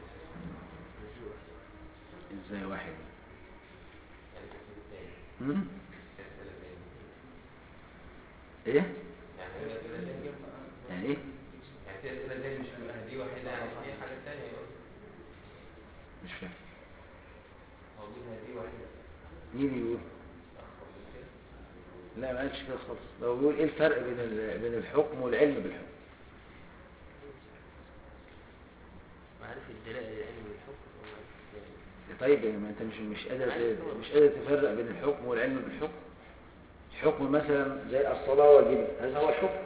ازاي واحد هم؟ ايه يعني ايه يعني في اسئله تانية مش دي واحده يعني في حاجه ثانيه مش فاهم موجود دي واحده مين يقول لا ما قالش كده خالص ده هو بيقول ايه الفرق بين ال- بين الحكم والعلم بالحكم معرفة الدلائل العلم بالحكم ومعرفة الدلائل- طيب ما انت مش مش قادر مش قادر تفرق بين الحكم والعلم بالحكم الحكم مثلا زي الصلاة واجبة هذا هو الحكم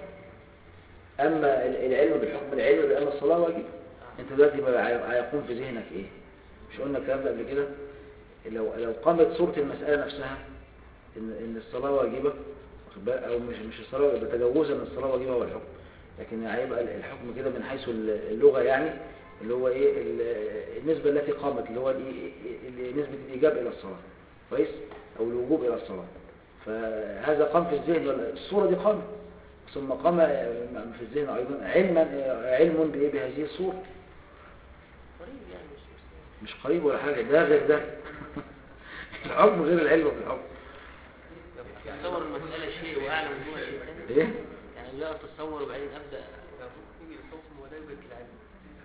اما ال- العلم بالحكم العلم بان الصلاة واجبة انت دلوقتي بقى هي- هيقوم في ذهنك ايه مش قلنا الكلام ده قبل كده لو لو قامت صورة المسألة نفسها ان ان الصلاة واجبة واخد بالك؟ او مش مش الصلاة واجبة تجوزا ان الصلاة واجبة هو الحكم لكن هيبقى ال- الحكم كده من حيث ال- اللغة يعني اللي هو ايه ال- النسبة التي قامت اللي هو الإيه- ال- نسبة الإيجاب إلى الصلاة كويس أو الوجوب إلى الصلاة فهذا قام في الذهن ولا- الصورة دي قامت ثم قام في الذهن أيضا علما علم بإيه بهذه الصورة قريب يعني مش مش مش قريب ولا حاجة ده غير ده الحكم غير العلم بالحكم تصور المسألة شيء وأعلم منه شيء ثاني إيه؟ يعني لا أتصور وبعدين أبدأ يعني ممكن يجي الحكم ولا يدرك العلم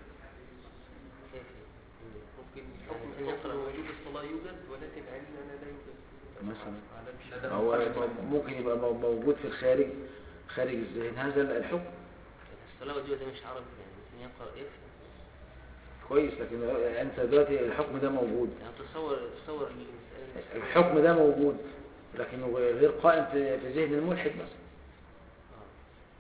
كيف ممكن الحكم الحكم وجوب الصلاة يوجد ولكن علم أنا لا يوجد مثلا على مش هو ممكن يبقى مو- موجود في الخارج خارج الذهن هذا الحكم الصلاة والجوع ده مش عربي يعني ممكن يقرأ يفهم كويس لكن انت دلوقتي الحكم ده موجود يعني تصور تصور المسألة الحكم ده موجود لكنه غير قائم في في ذهن الملحد مثلا آه.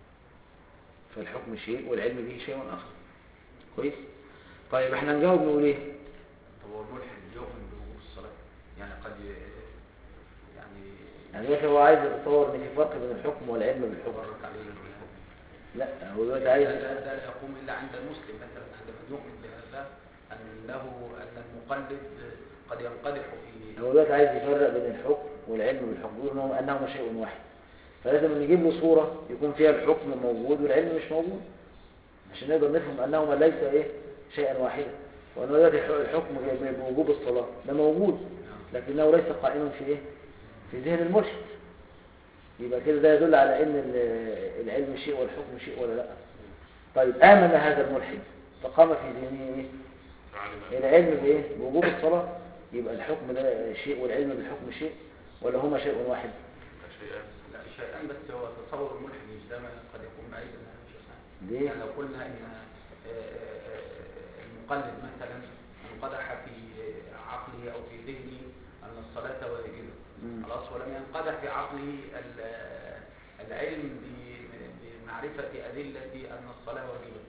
فالحكم شيء والعلم به شيء آخر كويس طيب احنا نجاوب نقول ايه طب هو الملحد يؤمن بوجوب الصلاة يعني قد ي... يعني يعني دلوقتي هو عايز يتصور ان في فرق بين الحكم والعلم بالحكم يبرك عليه بالحكم لا هو دلوقتي لا عايز لا لا يقوم إلا عند المسلم مثلا عند من يؤمن بهذا أنه أن المقلد قد ينقدح في هو دلوقتي عايز يفرق بين الحكم والعلم بالحكم يقول انهم انهما شيء واحد فلازم نجيب له صورة يكون فيها الحكم موجود والعلم مش موجود عشان نقدر نفهم انهما ليس ايه شيئا واحدا وانه دلوقتي الح- الحكم بوجوب الصلاة ده موجود لكنه ليس قائما في ايه في ذهن الملحد يبقى كده ده يدل على ان ال- العلم شيء والحكم شيء ولا لا طيب امن هذا الملحد فقام في ذهنه ايه العلم بايه بوجوب الصلاة يبقى الحكم ده شيء والعلم بالحكم شيء ولا هما شيء واحد لا شيئان بس هو تصور الملحد مش ده قد يكون بعيدا عن شيئان ليه يعني لو قلنا ان آه، آه، المقلد مثلا انقدح في عقله او في ذهنه ان الصلاه واجبه مم. خلاص ولم ينقدح في عقله ال- آه، العلم ب- بمعرفه ادله ان الصلاه واجبه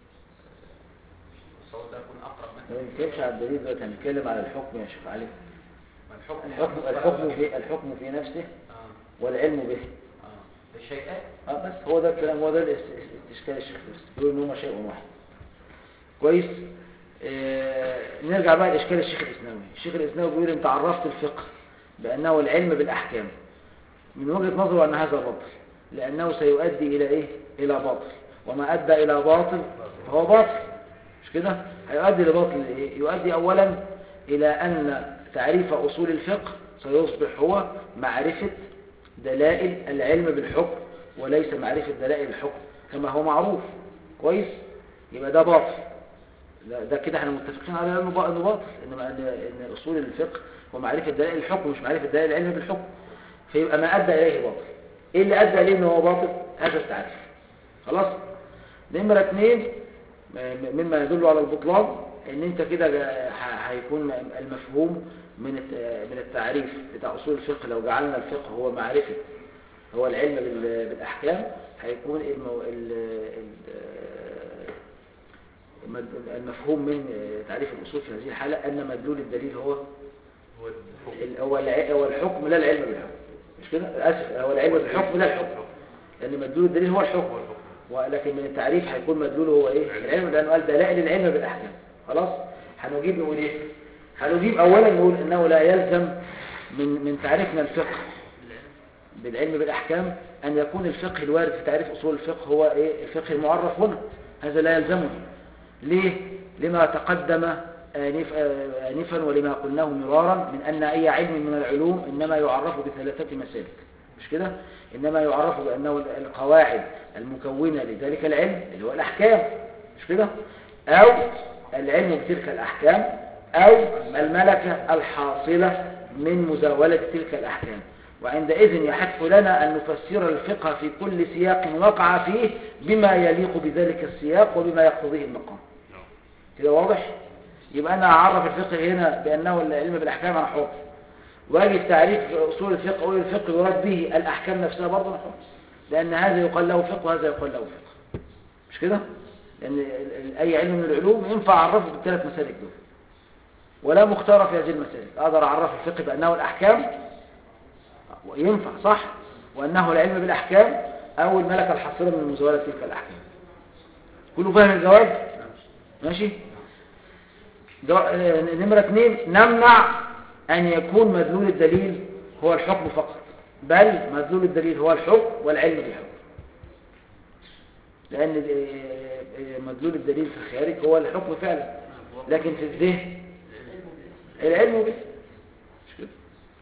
الصوت ده يكون اقرب ما مثلا نتكلمش على الدليل دلوقتي هنتكلم على الحكم يا شيخ علي ما الحكم الحكم الحكم في الحكم في نفسه اه والعلم به اه الشيئات اه بس هو ده الكلام هو ده الاس- استشكال الشيخ بس بيقول ان هما شيء واحد كويس آه نرجع بقى لاشكال الشيخ الاسناوي الشيخ الاسناوي بيقول انت عرفت الفقه بانه العلم بالاحكام من وجهة نظره ان هذا باطل لانه سيؤدي الى ايه الى باطل وما ادى الى باطل فهو باطل مش كده هيؤدي لباطل ايه يؤدي اولا الى ان تعريف اصول الفقه سيصبح هو معرفة دلائل العلم بالحكم وليس معرفة دلائل الحكم كما هو معروف كويس يبقى ده باطل لا، ده كده احنا متفقين على انه با- إنه باطل انما ان ان اصول الفقه هو معرفة دلائل الحكم مش معرفة دلائل العلم بالحكم فيبقى ما ادى اليه باطل ايه اللي ادى اليه انه هو باطل هذا التعريف خلاص نمرة اثنين م- مما يدل على البطلان ان انت كده جا- ه- هيكون المفهوم من الت- من التعريف بتاع اصول الفقه لو جعلنا الفقه هو معرفة هو العلم بال- بالاحكام هيكون المو... ال... ال... المد- المفهوم من تعريف الاصول في هذه الحالة ان مدلول الدليل هو هو الحكم ال- هو الع- هو الحكم لا العلم بالحكم مش كده اسف هو العلم بالحكم لا الحكم لان مدلول الدليل هو الحكم ولكن من التعريف هيكون مدلوله هو ايه العلم لانه قال دلائل العلم بالاحكام خلاص هنجيب نقول ايه هنجيب اولا نقول انه لا يلزم من من تعريفنا الفقه بالعلم بالاحكام ان يكون الفقه الوارد في تعريف اصول الفقه هو ايه الفقه المعرف هنا هذا لا يلزمه ليه لما تقدم آنف آه، آنفا ولما قلناه مرارا من أن أي علم من العلوم إنما يعرف بثلاثة مسالك مش كده إنما يعرف بأنه القواعد المكونة لذلك العلم اللي هو الأحكام مش كده أو العلم بتلك الأحكام أو الملكة الحاصلة من مزاولة تلك الأحكام وعندئذ يحق لنا أن نفسر الفقه في كل سياق وقع فيه بما يليق بذلك السياق وبما يقتضيه المقام كده واضح يبقى أنا أعرف الفقه هنا بأنه العلم بالأحكام عن حكم واجي في تعريف أصول الفقه أقول الفقه يراد به الأحكام نفسها برضه عن حكم لأن هذا يقال له فقه وهذا يقال له فقه مش كده لأن ال- ال- أي علم من العلوم ينفع أعرفه بالثلاث مسالك دول ولا مختار في هذه المسالك أقدر أعرف الفقه بأنه الأحكام ينفع صح وأنه العلم بالأحكام أو الملكة الحاصلة من مزاولة تلك الأحكام كله فاهم الجواب ماشي جو- آه، نمرة اثنين نمنع أن يكون مدلول الدليل هو الحكم فقط بل مدلول الدليل هو الحكم والعلم بالحكم لأن آه، آه، مدلول الدليل في الخارج هو الحكم فعلا لكن في الذهن العلم به مش كده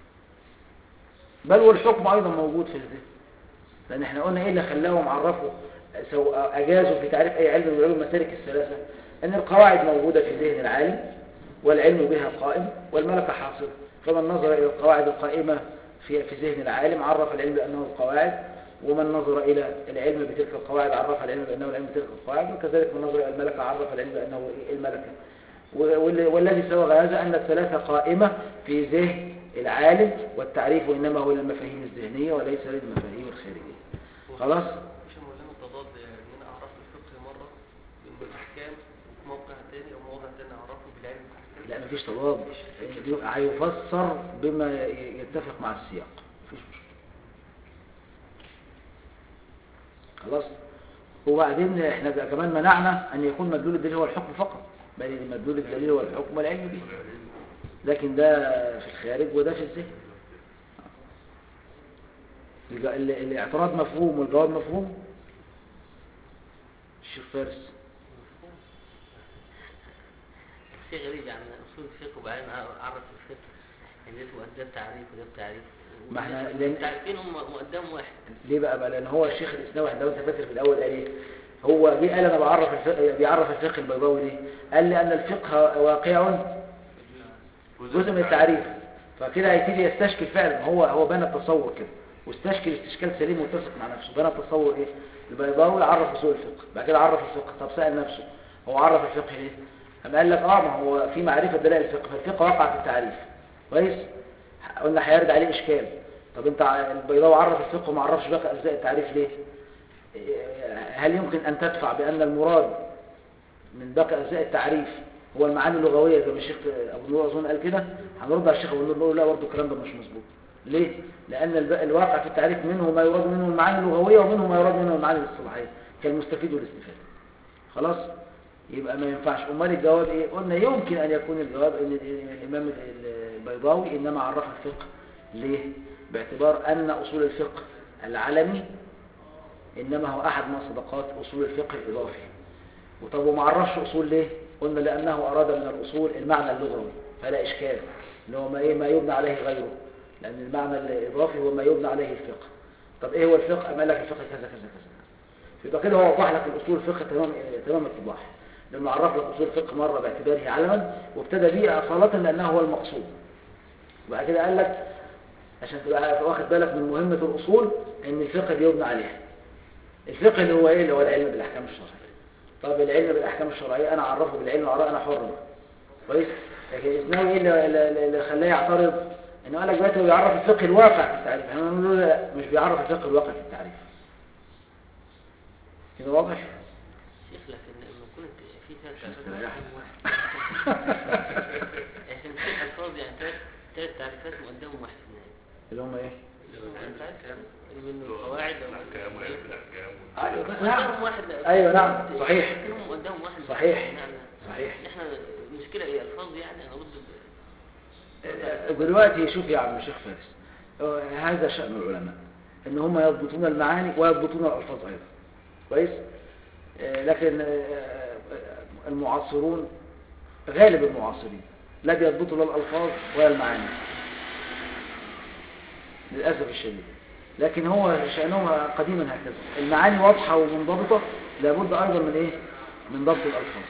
بل والحكم أيضا موجود في الذهن لأن احنا قلنا إيه اللي خلاهم عرفوا سواء أجازوا في تعريف أي علم من العلوم المسالك الثلاثة أن القواعد موجودة في ذهن العالم والعلم بها قائم والملكة حاصلة فمن نظر إلى القواعد القائمة في في ذهن العالم عرف العلم بأنه القواعد ومن نظر إلى العلم بتلك القواعد عرف العلم بأنه العلم بتلك القواعد وكذلك من نظر إلى الملكة عرف العلم بأنه الملكة وال- والذي سوغ هذا أن الثلاثة قائمة في ذهن العالم والتعريف إنما هو للمفاهيم الذهنية وليس للمفاهيم الخارجية خلاص مش مولانا تضاد يعني ان انا اعرف الفقه مره بالاحكام وفي موقع تاني او مواضع تاني اعرفه بالعلم بالاحكام لا مفيش تضاد يبقى هيفسر بما ي- يتفق مع السياق مفيش مشكلة خلاص وبعدين احنا بقى كمان منعنا ان يكون مدلول الدليل هو الحكم فقط بل مدلول الدليل هو الحكم والعلم به لكن ده في الخارج وده في الذهن الج- ال- الاعتراض مفهوم والجواب مفهوم الشيخ فارس شيء غريب يعني اصول الفقه وبعدين اعرف الفقه ان ده ده بتعريف وده بتعريف ما احنا لأن- التعريفين هم مقدم واحد ليه بقى بقى لان هو الشيخ الاسلامي احنا لو انت فاكر في الاول قال ايه هو جه قال انا بعرف الفقه بيعرف الفقه البيضاوي ليه قال لي ان الفقه واقع جزء من التعريف فكده هيبتدي يستشكل فعلا هو هو بنى التصور كده واستشكل استشكال سليم متسق مع نفسه بنى التصور ايه البيضاوي عرف اصول الفقه بعد كده عرف الفقه طب سأل نفسه هو عرف الفقه ليه قام قال لك اه ما هو في معرفه دلائل الفقه فالفقه وقع في التعريف كويس قلنا هيرد عليه اشكال طب انت ع- البيضاوي عرف الفقه وما عرفش باقي اجزاء التعريف ليه إيه، هل يمكن ان تدفع بان المراد من باقي اجزاء التعريف هو المعاني اللغويه زي ما الشيخ ابو نور اظن قال كده هنرد على الشيخ ابو نور نقول لا برضه الكلام ده مش مظبوط ليه لان الب- الواقع في التعريف منه ما يراد منه المعاني اللغويه ومنه ما يراد منه المعاني الاصطلاحيه كالمستفيد والاستفاده خلاص يبقى ما ينفعش امال الجواب ايه قلنا يمكن ان يكون الجواب ان ال- الامام ال- البيضاوي انما عرف الفقه ليه باعتبار ان اصول الفقه العلمي انما هو احد مصداقات اصول الفقه الاضافي وطب وما عرفش اصول ليه قلنا لانه اراد من الاصول المعنى اللغوي فلا اشكال اللي هو ما ايه ما يبنى عليه غيره لان المعنى الاضافي هو ما يبنى عليه الفقه طب ايه هو الفقه قال لك الفقه كذا كذا كذا يبقى كده هو وضح لك الاصول الفقه تمام تمام الاتضاح لانه عرف لك اصول الفقه مره باعتباره علما وابتدى بيه اصاله لانه هو المقصود وبعد كده قال لك عشان تبقى واخد بالك من مهمه الاصول ان الفقه بيبنى عليها الفقه اللي هو ايه اللي هو العلم بالاحكام الشرعيه طب العلم بالاحكام الشرعيه انا اعرفه بالعلم واراء انا حر بقى كويس لكن الاسلام ايه اللي, اللي اللي خلاه يعترض انه قال لك دلوقتي هو بيعرف الفقه الواقع في التعريف احنا بنقول له لا مش بيعرف الفقه الواقع في التعريف كده واضح شيخ لكن لما يكون في ثلاث عشان تعريفات تستريح. عشان في الفاظ يعني ثلاث ثلاث تعريفات مقدمهم واحد في النهايه اللي هم ايه يعني تعرف منه القواعد او الأحكام وعلم الأحكام ايوه نعم مقدمهم واحد لا- أيوة، نعم، صحيح. كلهم مقدمهم واحد صحيح. نعم، نعم. صحيح احنا المشكله ايه الفاظ يعني انا ضد دلوقتي شوف يا عم الشيخ فارس آه، هذا شأن العلماء ان هم يضبطون المعاني ويضبطون الألفاظ أيضا كويس آه، لكن آه، آه، المعاصرون غالب المعاصرين لا بيضبطوا لا الألفاظ ولا المعاني للأسف الشديد لكن هو شأنهم قديما هكذا المعاني واضحة ومنضبطة لابد أيضا من إيه من ضبط الألفاظ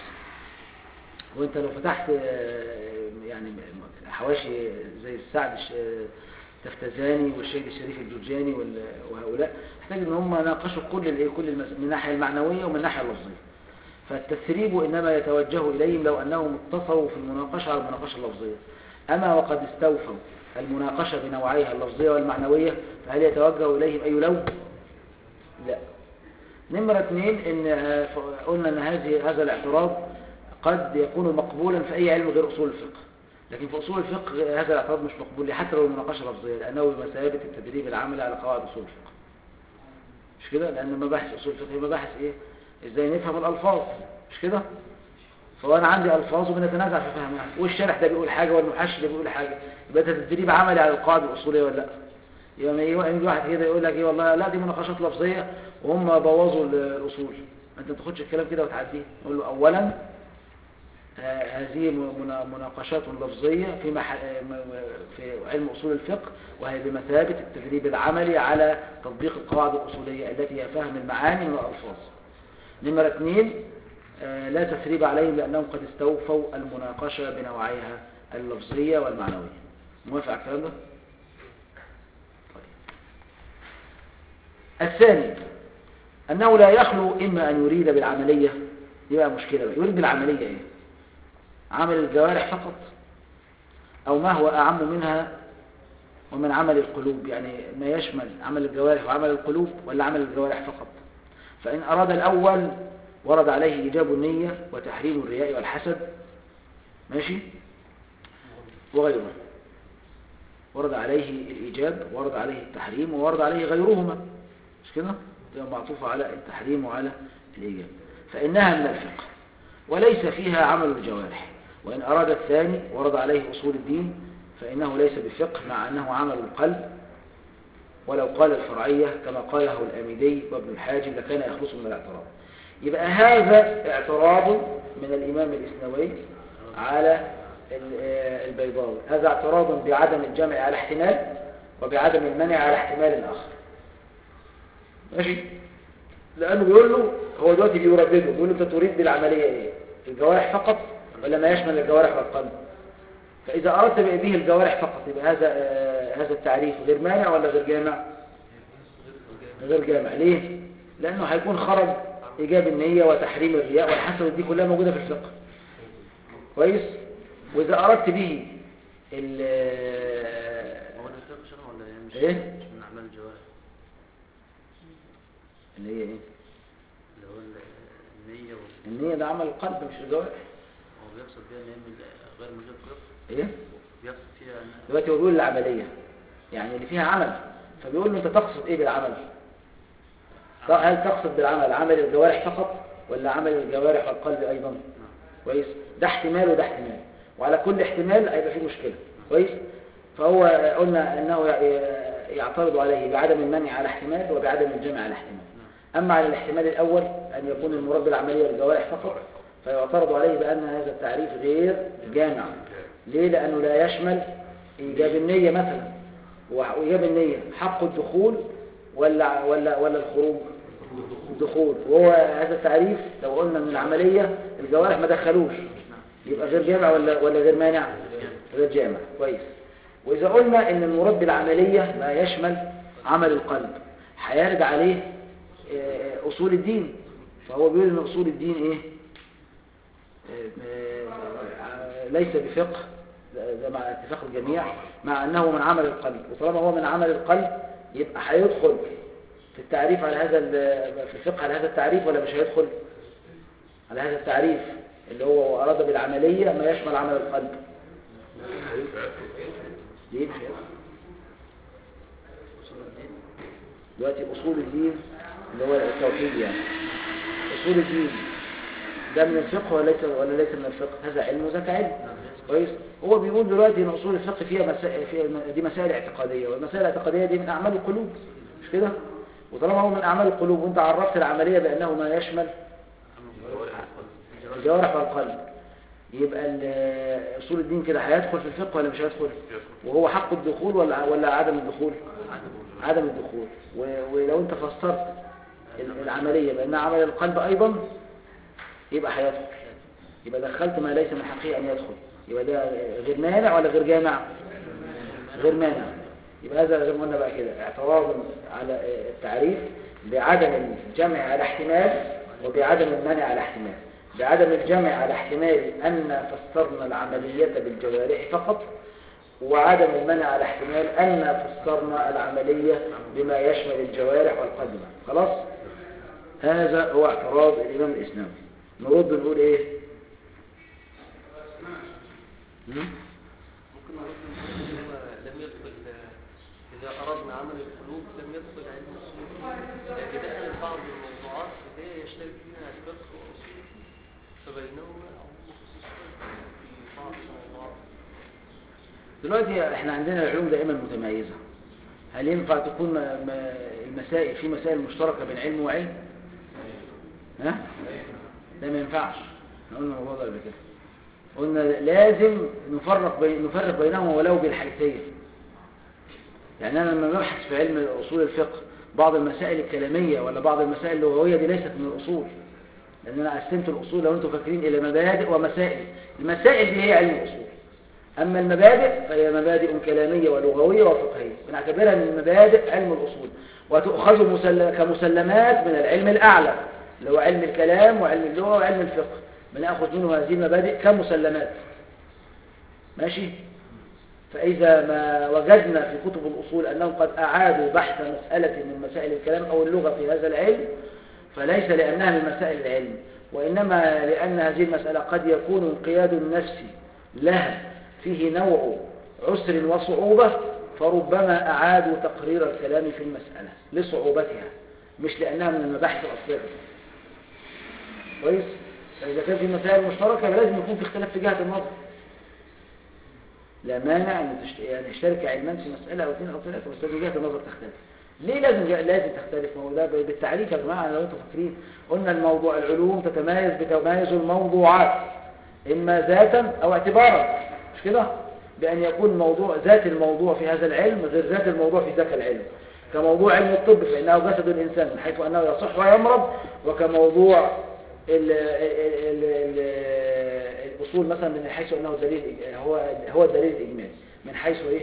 وانت لو فتحت آه، يعني حواشي زي السعد الش- التفتزاني والشهيد الشريف الجرجاني وال- وهؤلاء احتاج ان هم ناقشوا كل الايه كل المس... من الناحيه المعنويه ومن الناحيه اللفظيه فالتسريب انما يتوجه اليهم لو انهم اقتصروا في المناقشه على المناقشه اللفظيه اما وقد استوفوا المناقشه بنوعيها اللفظيه والمعنويه فهل يتوجه اليهم اي لون لا نمرة اثنين ان آه، ف- قلنا ان هذه هذا الاعتراض قد يكون مقبولا في اي علم غير اصول الفقه لكن في اصول الفقه هذا الاعتراض مش مقبول ليه حتى لو المناقشه لفظيه لانه بمثابه التدريب العملي على قواعد اصول الفقه مش كده لان مباحث اصول الفقه هي مباحث ايه ازاي نفهم الالفاظ مش كده فهو انا عندي الفاظ وبنتنازع في فهمها والشارح ده بيقول حاجه والمحشي ده بيقول حاجه يبقى ده تدريب عملي على القواعد الاصوليه ولا لا يبقى ما يجي يجي واحد كده يقول لك ايه والله لا دي مناقشات لفظيه وهم بوظوا ال- الاصول انت ما تاخدش الكلام كده وتعديه نقول له اولا آه، هذه م- منا- مناقشات لفظيه في مح... آه، م- م- في علم اصول الفقه وهي بمثابه التدريب العملي على تطبيق القواعد الاصوليه التي هي فهم المعاني من الالفاظ نمرة اثنين آه، لا تسريب عليهم لأنهم قد استوفوا المناقشة بنوعيها اللفظية والمعنوية موافق على الكلام ده؟ طيب. الثاني أنه لا يخلو إما أن يريد بالعملية دي بقى مشكلة بقى يريد بالعملية إيه؟ عمل الجوارح فقط أو ما هو أعم منها ومن عمل القلوب يعني ما يشمل عمل الجوارح وعمل القلوب ولا عمل الجوارح فقط فإن أراد الأول ورد عليه إيجاب النية وتحريم الرياء والحسد ماشي وغيره ورد عليه الإيجاب ورد عليه التحريم وورد عليه غيرهما مش كده تبقى معطوفة على التحريم وعلى الإيجاب فإنها من الفقه وليس فيها عمل الجوارح وإن أراد الثاني ورد عليه أصول الدين فإنه ليس بفقه مع أنه عمل القلب ولو قال الفرعية كما قاله الأميدي وابن الحاجب لكان يخلص من الاعتراض يبقى هذا اعتراض من الإمام الإسنوي على ال- آه، البيضاوي هذا اعتراض بعدم الجمع على احتمال وبعدم المنع على احتمال آخر ماشي لأنه بيقول له هو دلوقتي بيردده بيقول له أنت تريد بالعملية إيه الجوارح فقط ولا ما يشمل الجوارح والقلب فإذا أردت به الجوارح فقط يبقى هذا آه، هذا التعريف غير مانع ولا غير جامع غير جامع ليه لأنه هيكون خرج إيجاب النية وتحريم الرياء والحسد دي كلها موجودة في الفقه كويس وإذا أردت به ال هو ده الفقه شرعا ولا إيه؟ مش إيه؟ مش من أعمال الجوارح اللي هي إيه اللي هو ال- النية وال- النية ده عمل القلب مش الجوارح هو بيقصد بيها إن هي من غير من غير فقه إيه بيقصد فيها إن دلوقتي هو بيقول العملية يعني اللي فيها عمل فبيقول له أنت تقصد إيه بالعمل ط- هل تقصد بالعمل عمل الجوارح فقط ولا عمل الجوارح والقلب أيضا كويس ده احتمال وده احتمال وعلى كل احتمال هيبقى فيه مشكلة كويس فهو قلنا أنه ي- يعترض عليه بعدم المنع على احتمال وبعدم الجمع على احتمال أما على الاحتمال الأول أن يكون المراد بالعملية الجوارح فقط فيعترض عليه بأن هذا التعريف غير جامع ليه؟ لأنه لا يشمل إيجاب النية مثلا وإيجاب النية حق الدخول ولا ولا ولا الخروج الدخول وهو هذا التعريف لو قلنا ان العملية الجوارح ما دخلوش يبقى غير جامع ولا ولا غير مانع غير جامع كويس واذا قلنا ان المراد بالعملية ما يشمل عمل القلب هيرد عليه آه، اصول الدين فهو بيقول ان اصول الدين ايه آه، آه، ليس بفقه ده ده مع اتفاق الجميع مع انه من عمل القلب وطالما هو من عمل القلب يبقى هيدخل في التعريف على هذا ال- في الفقه على هذا التعريف ولا مش هيدخل على هذا التعريف اللي هو أراد بالعملية ما يشمل عمل القلب ليه مش هيدخل أصول الدين دلوقتي أصول الدين اللي هو التوحيد يعني أصول الدين ده من الفقه ولا ليس ولا ليس من الفقه هذا علم وذاك علم كويس هو بيقول دلوقتي ان اصول الفقه فيها مسائل فيها دي مسائل اعتقاديه والمسائل الاعتقاديه دي من اعمال القلوب مش كده وطالما هو من اعمال القلوب وانت عرفت العمليه بانه ما يشمل الجوارح والقلب يبقى ال- اصول الدين كده هيدخل في الفقه ولا مش هيدخل وهو حق الدخول ولا ولا عدم الدخول عدم الدخول و- ولو انت فسرت ال- العمليه بانها عمل القلب ايضا يبقى هيدخل يبقى دخلت ما ليس من حقه ان يدخل يبقى ده غير مانع ولا غير جامع غير مانع يبقى هذا زي ما قلنا بقى كده اعتراض على التعريف بعدم الجمع على احتمال وبعدم المنع على احتمال بعدم الجمع على احتمال أن فسرنا العملية بالجوارح فقط وعدم المنع على احتمال أن فسرنا العملية بما يشمل الجوارح والقدمة خلاص هذا هو اعتراض الإمام الإسلامي نرد نقول إيه هم؟ ممكن نقول إن هو لم يدخل إذا أردنا عمل القلوب لم يدخل علم الأصول لكن دخل بعض الموضوعات اللي هي يشترك فيها الفقه والأصول فبينهما عموم خصوص في بعض الموضوعات دلوقتي احنا عندنا العلوم دائما متميزة هل ينفع تكون م- م- المسائل في مسائل مشتركة بين علم وعلم ها ده ما ينفعش احنا قلنا الموضوع ده قبل كده قلنا لازم نفرق بين نفرق بينهما ولو بالحيثية يعني انا لما ببحث في علم اصول الفقه بعض المسائل الكلامية ولا بعض المسائل اللغوية دي ليست من الاصول لان انا قسمت الاصول لو انتم فاكرين الى مبادئ ومسائل المسائل دي هي علم الاصول أما المبادئ فهي مبادئ كلامية ولغوية وفقهية بنعتبرها من مبادئ علم الأصول وتؤخذ مسل... كمسلمات من العلم الأعلى اللي هو علم الكلام وعلم اللغة وعلم الفقه بنأخذ منه هذه المبادئ كمسلمات ماشي فإذا ما وجدنا في كتب الأصول أنهم قد أعادوا بحث مسألة من مسائل الكلام أو اللغة في هذا العلم فليس لأنها من مسائل العلم وإنما لأن هذه المسألة قد يكون انقياد النفس لها فيه نوع عسر وصعوبة فربما أعادوا تقرير الكلام في المسألة لصعوبتها مش لأنها من المباحث الأصلية كويس فإذا كان في مسائل مشتركة يبقى لازم يكون في اختلاف في جهة النظر لا مانع ان تشت... يعني يشترك علمان في مسألة أو اثنين أو ثلاثة بس لازم جهة النظر تختلف ليه لازم جه... لازم تختلف ما هو ده ب- بالتعريف يا جماعة لو انتم فاكرين قلنا الموضوع العلوم تتميز بتميز الموضوعات إما ذاتا أو اعتبارا مش كده بأن يكون موضوع ذات الموضوع في هذا العلم غير ذات الموضوع في ذاك العلم كموضوع علم الطب فإنه جسد الإنسان من حيث أنه يصح ويمرض وكموضوع ال ال ال الأصول مثلا من حيث أنه دليل هو هو الدليل الإجمالي من حيث إيه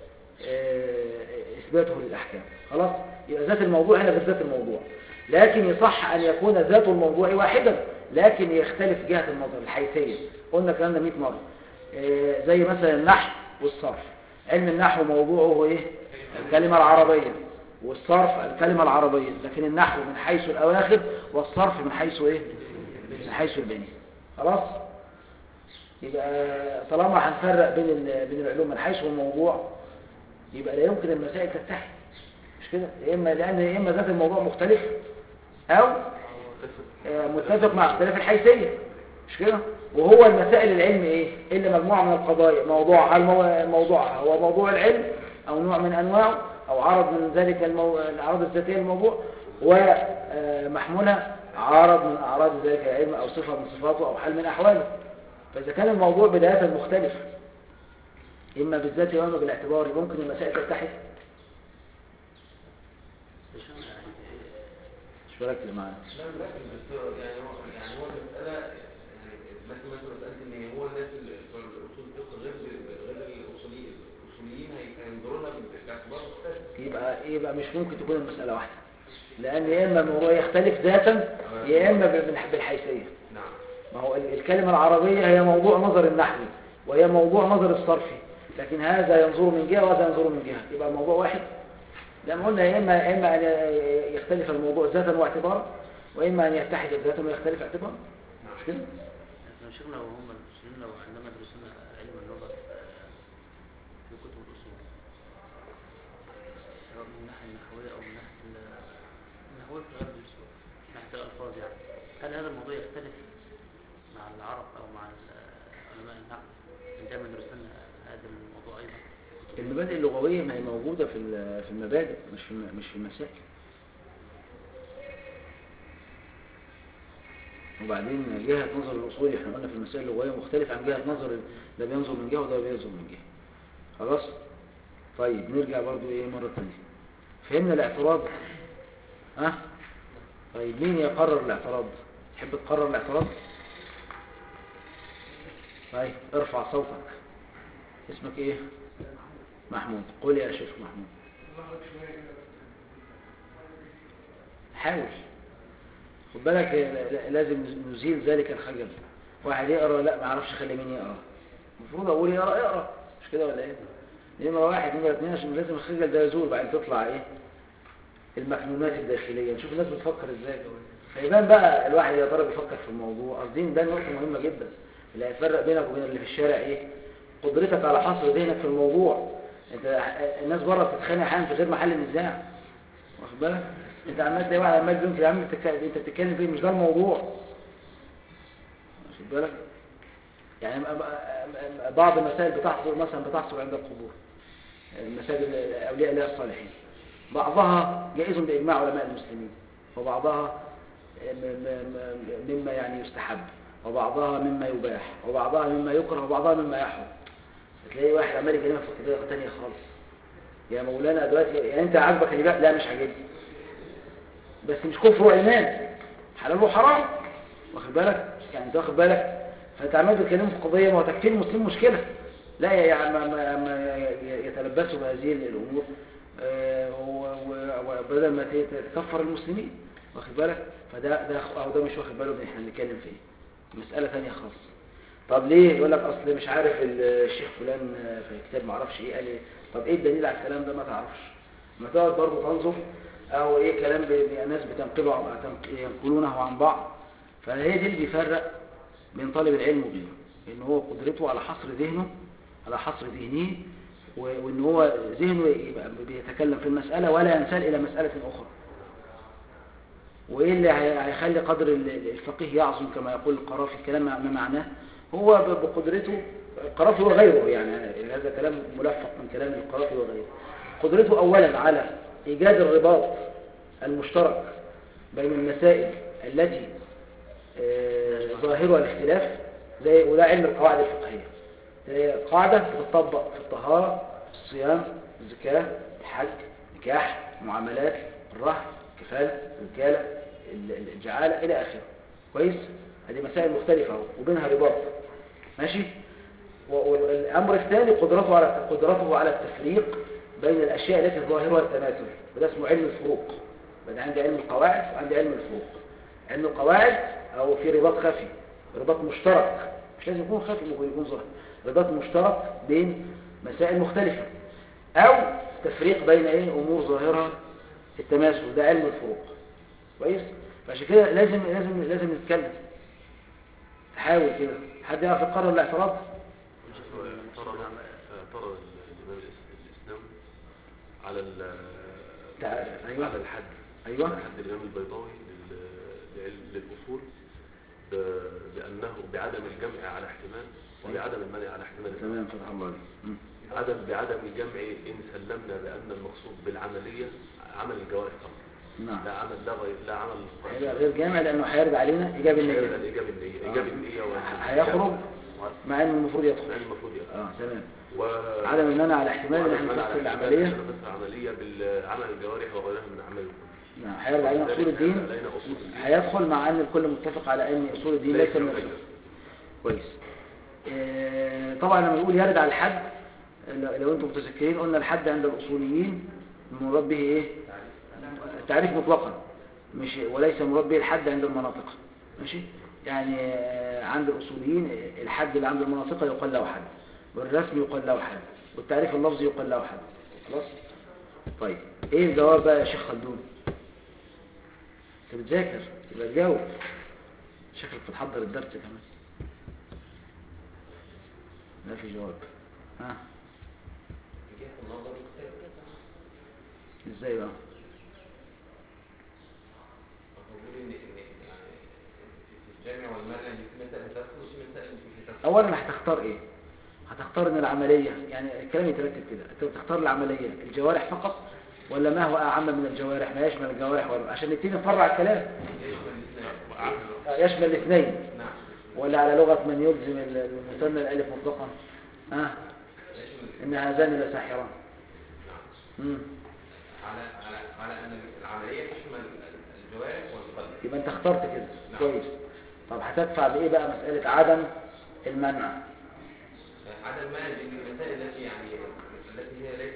آه، إثباته للأحكام خلاص يبقى ذات الموضوع هنا بالذات الموضوع لكن يصح أن يكون ذات الموضوع واحدا لكن يختلف جهة النظر الحيثية قلنا الكلام ده 100 مرة آه، زي مثلا النحو والصرف علم النحو موضوعه هو ايه الكلمة العربية والصرف الكلمة العربية لكن النحو من حيث الأواخر والصرف من حيث ايه من حيث البني خلاص يبقى طالما هنفرق بين ال- بين العلوم من حيث الموضوع يبقى لا يمكن المسائل تتحد مش كده يا اما لان يا اما ذات الموضوع مختلف او آه، متفق مع اختلاف الحيثيه مش كده وهو المسائل العلم ايه الا مجموعه من القضايا موضوعها المو... موضوعها هو موضوع العلم او نوع من انواعه او عرض من ذلك المو... الاعراض الذاتيه للموضوع ومحمولها عرض من اعراض ذلك العلم او صفه من صفاته او حال من احواله فاذا كان الموضوع بدايه مختلف اما بالذات واما بالاعتبار ممكن المسائل تتحد مش مركز معانا لا لكن بس يعني هو يعني هو المسألة يعني مثل مثل مسألة إن هو الناس اللي في الأصول الفقه غير غير الأصوليين الأصوليين هي- هينظروا لها باعتبار مختلف يبقى يبقى مش ممكن تكون المسألة واحدة لأن يا إما الموضوع يختلف ذاتا يا إما بالح- بالحيثية نعم ما هو ال- الكلمة العربية هي موضوع نظر النحوي وهي موضوع نظر الصرفي لكن هذا ينظر من جهة وهذا ينظر من جهة يبقى الموضوع واحد لما قلنا يا إما يا إما أن ي- يختلف الموضوع ذاتا واعتبارا وإما أن يتحد ذاتا ويختلف اعتبارا مش كده؟ احنا شيخنا وهم المسلمين لو عندما درسنا علم اللغة آه، في كتب الأصول سواء من الناحية النحوية أو من ناحية ال- النحوية في غالب الأسلوب من ناحية الألفاظ يعني هل هذا الموضوع يختلف مع العرب أو مع ال- علماء النحو عندما درسنا هذا الموضوع أيضا المبادئ اللغوية ما هي موجودة في ال- في المبادئ مش في الم- مش في المسائل وبعدين جهة نظر الأصول احنا قلنا في المسائل اللغوية مختلف عن جهة نظر ال- ده بينظر من جهة وده بينظر من جهة خلاص طيب نرجع برضو ايه مرة تانية فهمنا الاعتراض ها طيب مين يقرر الاعتراض تحب تقرر الاعتراض طيب ارفع صوتك اسمك ايه محمود قول يا شيخ محمود حاول خد بالك ل- ل- لازم نزيل ذلك الخجل واحد يقرا لا ما اعرفش خلي مين يقرا المفروض اقول يقرا اقرا مش كده ولا ايه نمرة واحد نمرة اتنين عشان لازم الخجل ده يزول بعدين تطلع ايه المكنونات الداخلية نشوف الناس بتفكر ازاي فيبان بقى الواحد يا ترى بيفكر في الموضوع قصدي ده نقطة مهمة جدا اللي هيفرق بينك وبين اللي في الشارع ايه قدرتك على حصر ذهنك في الموضوع انت الناس بره بتتخانق احيانا في غير محل النزاع واخد بالك انت عمال تلاقي واحد عمال بيقول يا عم انت بتتك- انت بتتكلم فيه مش ده الموضوع واخد بالك يعني م- م- بعض المسائل بتحصل مثلا بتحصل عند القبور مساجد اولياء الله الصالحين بعضها جائز باجماع علماء المسلمين وبعضها م- م- م- مما يعني يستحب وبعضها مما يباح وبعضها مما يكره وبعضها مما يحرم تلاقي واحد عمال يكلمك في قضيه ثانيه خالص يا مولانا دلوقتي يعني انت عاجبك الربا لا مش عاجبني بس مش كفر وايمان حلال وحرام واخد بالك يعني انت واخد بالك فانت عمال تتكلم في قضيه ما هو تكفير المسلم مشكله لا يا يا ما ما ما يتلبسوا بهذه الامور آه، و- و- وبدل ما ت- تكفر المسلمين واخد بالك فده ده او ده مش واخد باله من احنا بنتكلم فيه مساله ثانيه خالص طب ليه يقول لك اصل مش عارف الشيخ فلان في كتاب ما اعرفش ايه قال ايه طب ايه الدليل على الكلام ده ما تعرفش ما تقعد برضه تنظر او ايه كلام ب- ب- ناس بتنقله عن- تنق- ينقلونه عن بعض فهي دي اللي بيفرق بين طالب العلم وبينه ان هو قدرته على حصر ذهنه على حصر ذهنه و- وان هو ذهنه يبقى بيتكلم في المسألة ولا ينسال الى مسألة اخرى وايه اللي هي- هيخلي قدر ال- الفقيه يعظم كما يقول القرافي الكلام ما ما معناه هو ب- بقدرته القرافي وغيره يعني هذا كلام ملفق من كلام القرافي وغيره قدرته اولا على ايجاد الرباط المشترك بين المسائل التي آه، ظاهرها الاختلاف زي وده علم القواعد الفقهيه زي قاعده بتطبق في الطهاره الصيام الزكاه الحج نكاح معاملات الرهن كفاله الوكاله ال- ال- الجعاله الى اخره كويس هذه مسائل مختلفه أهو، وبينها رباط ماشي و- والامر الثاني قدرته على قدرته على التفريق بين الاشياء التي ظاهرها التماثل وده اسمه علم الفروق يبقى عندي علم القواعد وعندي علم الفروق علم القواعد او في رباط خفي رباط مشترك مش لازم يكون خفي ممكن يكون ظاهر رباط مشترك بين مسائل مختلفة او تفريق بين ايه امور ظاهرها التماثل ده علم الفروق كويس فعشان كده لازم لازم لازم نتكلم تحاول كده حد يعرف يقرر الاعتراض ترى ترى الإمام الإس- الإسلامي على ال تع- أيوة. على الحد أيوة. على حد الإمام البيضاوي لل- لعل- للأصول ب- بأنه بعدم الجمع على احتمال وبعدم المنع على احتمال تمام فتح الله عليك مم. عدم بعدم الجمع إن سلمنا بأن المقصود بالعملية عمل الجوارح فقط نعم لا عمل لا غير لا عمل هيبقى غير جامع لانه هيرد علينا ايجاب غير النية الإيجاب النية إيجاب النية وال- هيخرج مع انه المفروض يدخل يعني المفروض يدخل اه تمام و... عدم المنع على احتمال ان احنا نفصل العملية العملية بالعمل الجوارح وغيرها من أعمال القلوب نعم هيرد علينا اصول الدين علينا أصول الدين هيدخل مع ان الكل متفق على ان اصول الدين ليس من مغير. الفقه كويس آه، طبعا لما نقول يرد على الحد لو لو انتم متذكرين قلنا الحد عند الاصوليين المراد به ايه التعريف مطلقا مش وليس مراد به الحد عند المناطق ماشي يعني آه، عند الاصوليين الحد اللي عند المناطق يقال له حد والرسم يقال له حد والتعريف اللفظي يقال له حد خلاص طيب ايه الجواب بقى يا شيخ خلدون انت بتذاكر يبقى تجاوب شكلك بتحضر الدرس كمان لا في جواب ها جهة النظر ازاي بقى المفروض إن إن يعني في الجامع والمنع دي في مسألة تدخل وفي مسألة مش تدخل اولا هتختار ايه هتختار ان العملية يعني الكلام يترتب كده انت بتختار العملية الجوارح فقط ولا ما هو اعم من الجوارح ما يشمل الجوارح ولا عشان نبتدي نفرع الكلام آه، يشمل الاثنين نعم ولا على لغة من يلزم المثنى الالف مطلقا ها ان هذان لساحران مم. على على على أن العملية تشمل الجوارح والقلب يبقى انت اخترت كده كويس طب هتدفع بايه بقى مسألة عدم المنع عدم المانع لأن المسائل التي يعني التي هي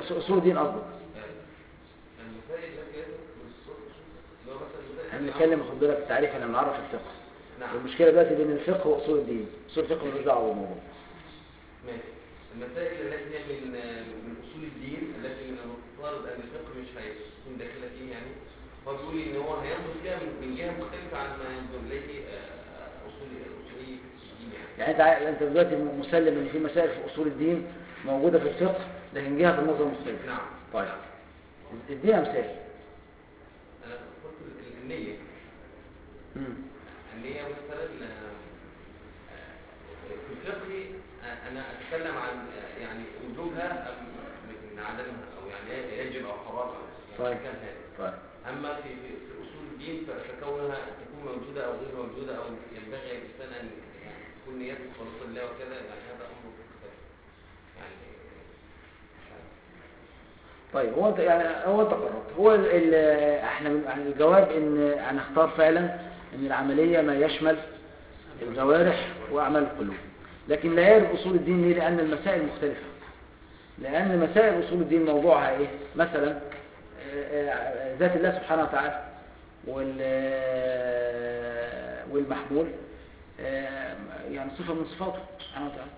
اصول الدين قصدك المسائل التي ليست من الصوت اللي هو مثلا مسائل احنا بنتكلم خد بالك التعريف احنا بنعرف الفقه نعم المشكله دلوقتي بين الفقه واصول الدين اصول الفقه ملوش دعوه بالموضوع ماشي المسائل التي هي من من اصول الدين التي من المفترض ان الفقه مش هيكون داخله فيه يعني هو بيقول لي ان هو هينظر فيها من من جهه مختلفه عن ما ينظر اليه آه، اصول اصولي الدين يعني يعني انت عا- انت دلوقتي مسلم ان في مسائل في اصول الدين موجوده في الفقه لكن جهه النظر مختلفه نعم طيب ادينا مثال انا قلت ال- النيه مم. النيه مثلا آه، آه، في الفقه آه، انا اتكلم عن آه، يعني وجوبها ام من عدمها او يعني يجب او حرام أو طيب. كان هذا طيب أما في, في, في أصول الدين ف- فكونها تكون موجودة أو غير موجودة أو ينبغي الإنسان أن يعني تكون نيته خالصة لله وكذا يعني هذا أمر مختلف يعني مش عارف. طيب هو انت يعني هو انت قررت هو ال ال احنا من- يعني الجواب ان هنختار فعلا ان العمليه ما يشمل الجوارح واعمال القلوب لكن لا يرد اصول الدين ليه لان المسائل مختلفه لان مسائل اصول الدين موضوعها ايه مثلا آه، آه، ذات الله سبحانه وتعالى وال آه، والمحمول آه، يعني صفه من صفاته سبحانه وتعالى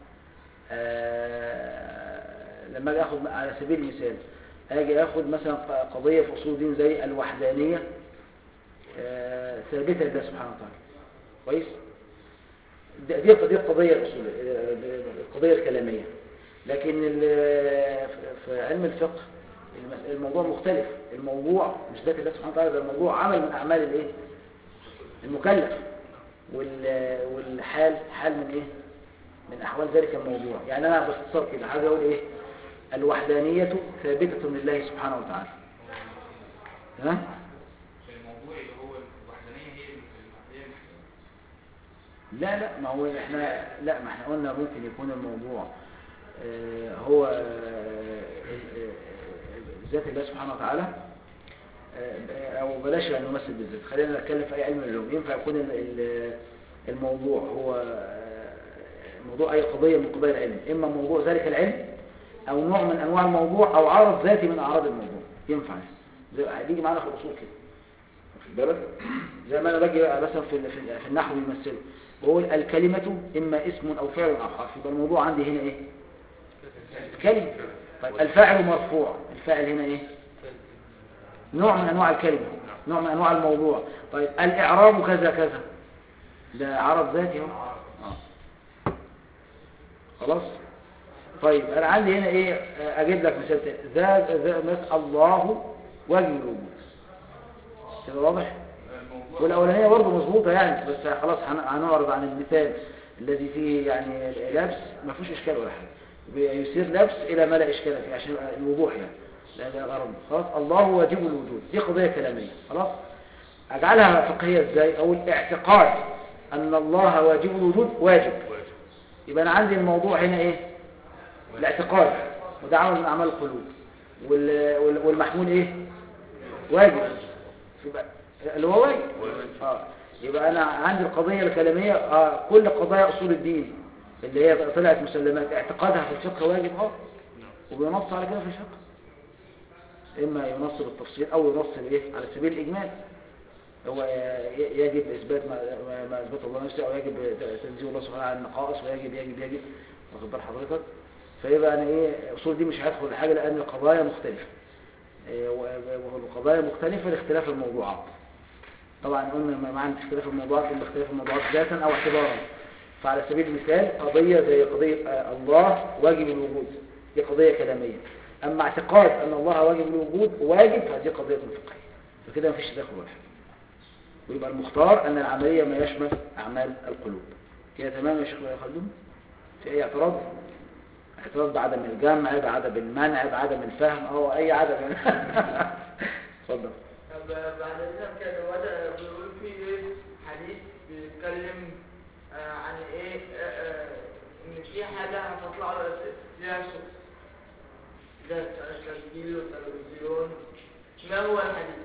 آه، لما اجي اخد على سبيل المثال اجي اخد مثلا ق- قضيه في اصول الدين زي الوحدانيه آه، ثابته لله سبحانه وتعالى كويس دي دي دي القضيه الاصوليه آه، القضيه الكلاميه لكن ال- في علم الفقه المس- الموضوع مختلف الموضوع مش ذات الله سبحانه وتعالى ده الموضوع عمل من اعمال الايه المكلف وال- والحال حال من ايه من احوال ذلك الموضوع يعني انا باختصار كده عايز اقول ايه الوحدانية ثابتة لله سبحانه وتعالى تمام في الموضوع اللي هو الوحدانية هي هي لا لا ما هو احنا لا ما احنا قلنا ممكن يكون الموضوع آه، هو آه، آه، ذات الله سبحانه وتعالى آه، او بلاش يعني نمثل بالذات خلينا نتكلم في اي علم من العلوم ينفع يكون ال- ال- الموضوع هو آه، موضوع اي قضيه من قضايا العلم اما موضوع ذلك العلم او نوع من انواع الموضوع او عرض ذاتي من اعراض الموضوع ينفع زي هيجي معانا في الاصول كده واخد بالك زي ما انا باجي مثلا في ال- في ال- في النحو بيمثله بقول الكلمه اما اسم او فعل او حرف يبقى الموضوع عندي هنا ايه كلمه طيب الفاعل مرفوع الفاعل هنا ايه نوع من انواع الكلمه نوع من انواع الموضوع طيب الاعراب كذا كذا ده عرض ذاتي اهو آه. خلاص طيب انا عندي هنا ايه آه، اجيب لك مثال تاني ذا ذا مثل الله واجب الوجود كده واضح والاولانيه برضه مظبوطه يعني بس خلاص هن- هنعرض عن المثال الذي فيه يعني لبس ما فيهوش اشكال ولا حاجه يصير لبس الى ما لا اشكال فيه عشان يبقى الوضوح يعني لا ده غرض خلاص الله واجب الوجود دي قضيه كلاميه خلاص اجعلها فقهيه ازاي او الاعتقاد ان الله واجب الوجود واجب يبقى انا عندي الموضوع هنا ايه الاعتقاد وده عمل من اعمال القلوب وال- وال- والمحمول ايه واجب يبقى اللي هو واجب اه يبقى انا عندي القضيه الكلاميه آه كل قضايا اصول الدين اللي هي طلعت مسلمات اعتقادها في الفقه واجب اه وبينص على كده في الفقه اما ينص بالتفصيل او ينص بايه على سبيل الاجمال هو ي- يجب اثبات ما, ما- ما اثبته الله نفسه او يجب تنزيه الله سبحانه عن النقائص ويجب يجب يجب واخد بال حضرتك فيبقى انا ايه اصول دي مش هيدخل الحاجه لان القضايا مختلفه إيه، و- والقضايا مختلفه لاختلاف الموضوعات طبعا قلنا ما معنى اختلاف الموضوعات ان اختلاف الموضوعات ذاتا او اعتبارا فعلى سبيل المثال قضيه زي قضيه آه، الله واجب الوجود دي قضيه كلاميه اما اعتقاد ان الله واجب الوجود واجب فهذه قضيه فقهيه فكده مفيش تداخل ولا حاجه ويبقى المختار ان العمليه ما يشمل اعمال القلوب كده تمام يا شيخ خلدون في اي اعتراض اعتراض بعدم الجمع بعدم المنع بعدم الفهم او اي عدم اتفضل طب بعد اذنك كده وده بيقول في ايه حديث بيتكلم آه عن ايه آه آه ان في حاجه هتطلع له ليها صوت ده تسجيل وتلفزيون ما هو الحديث؟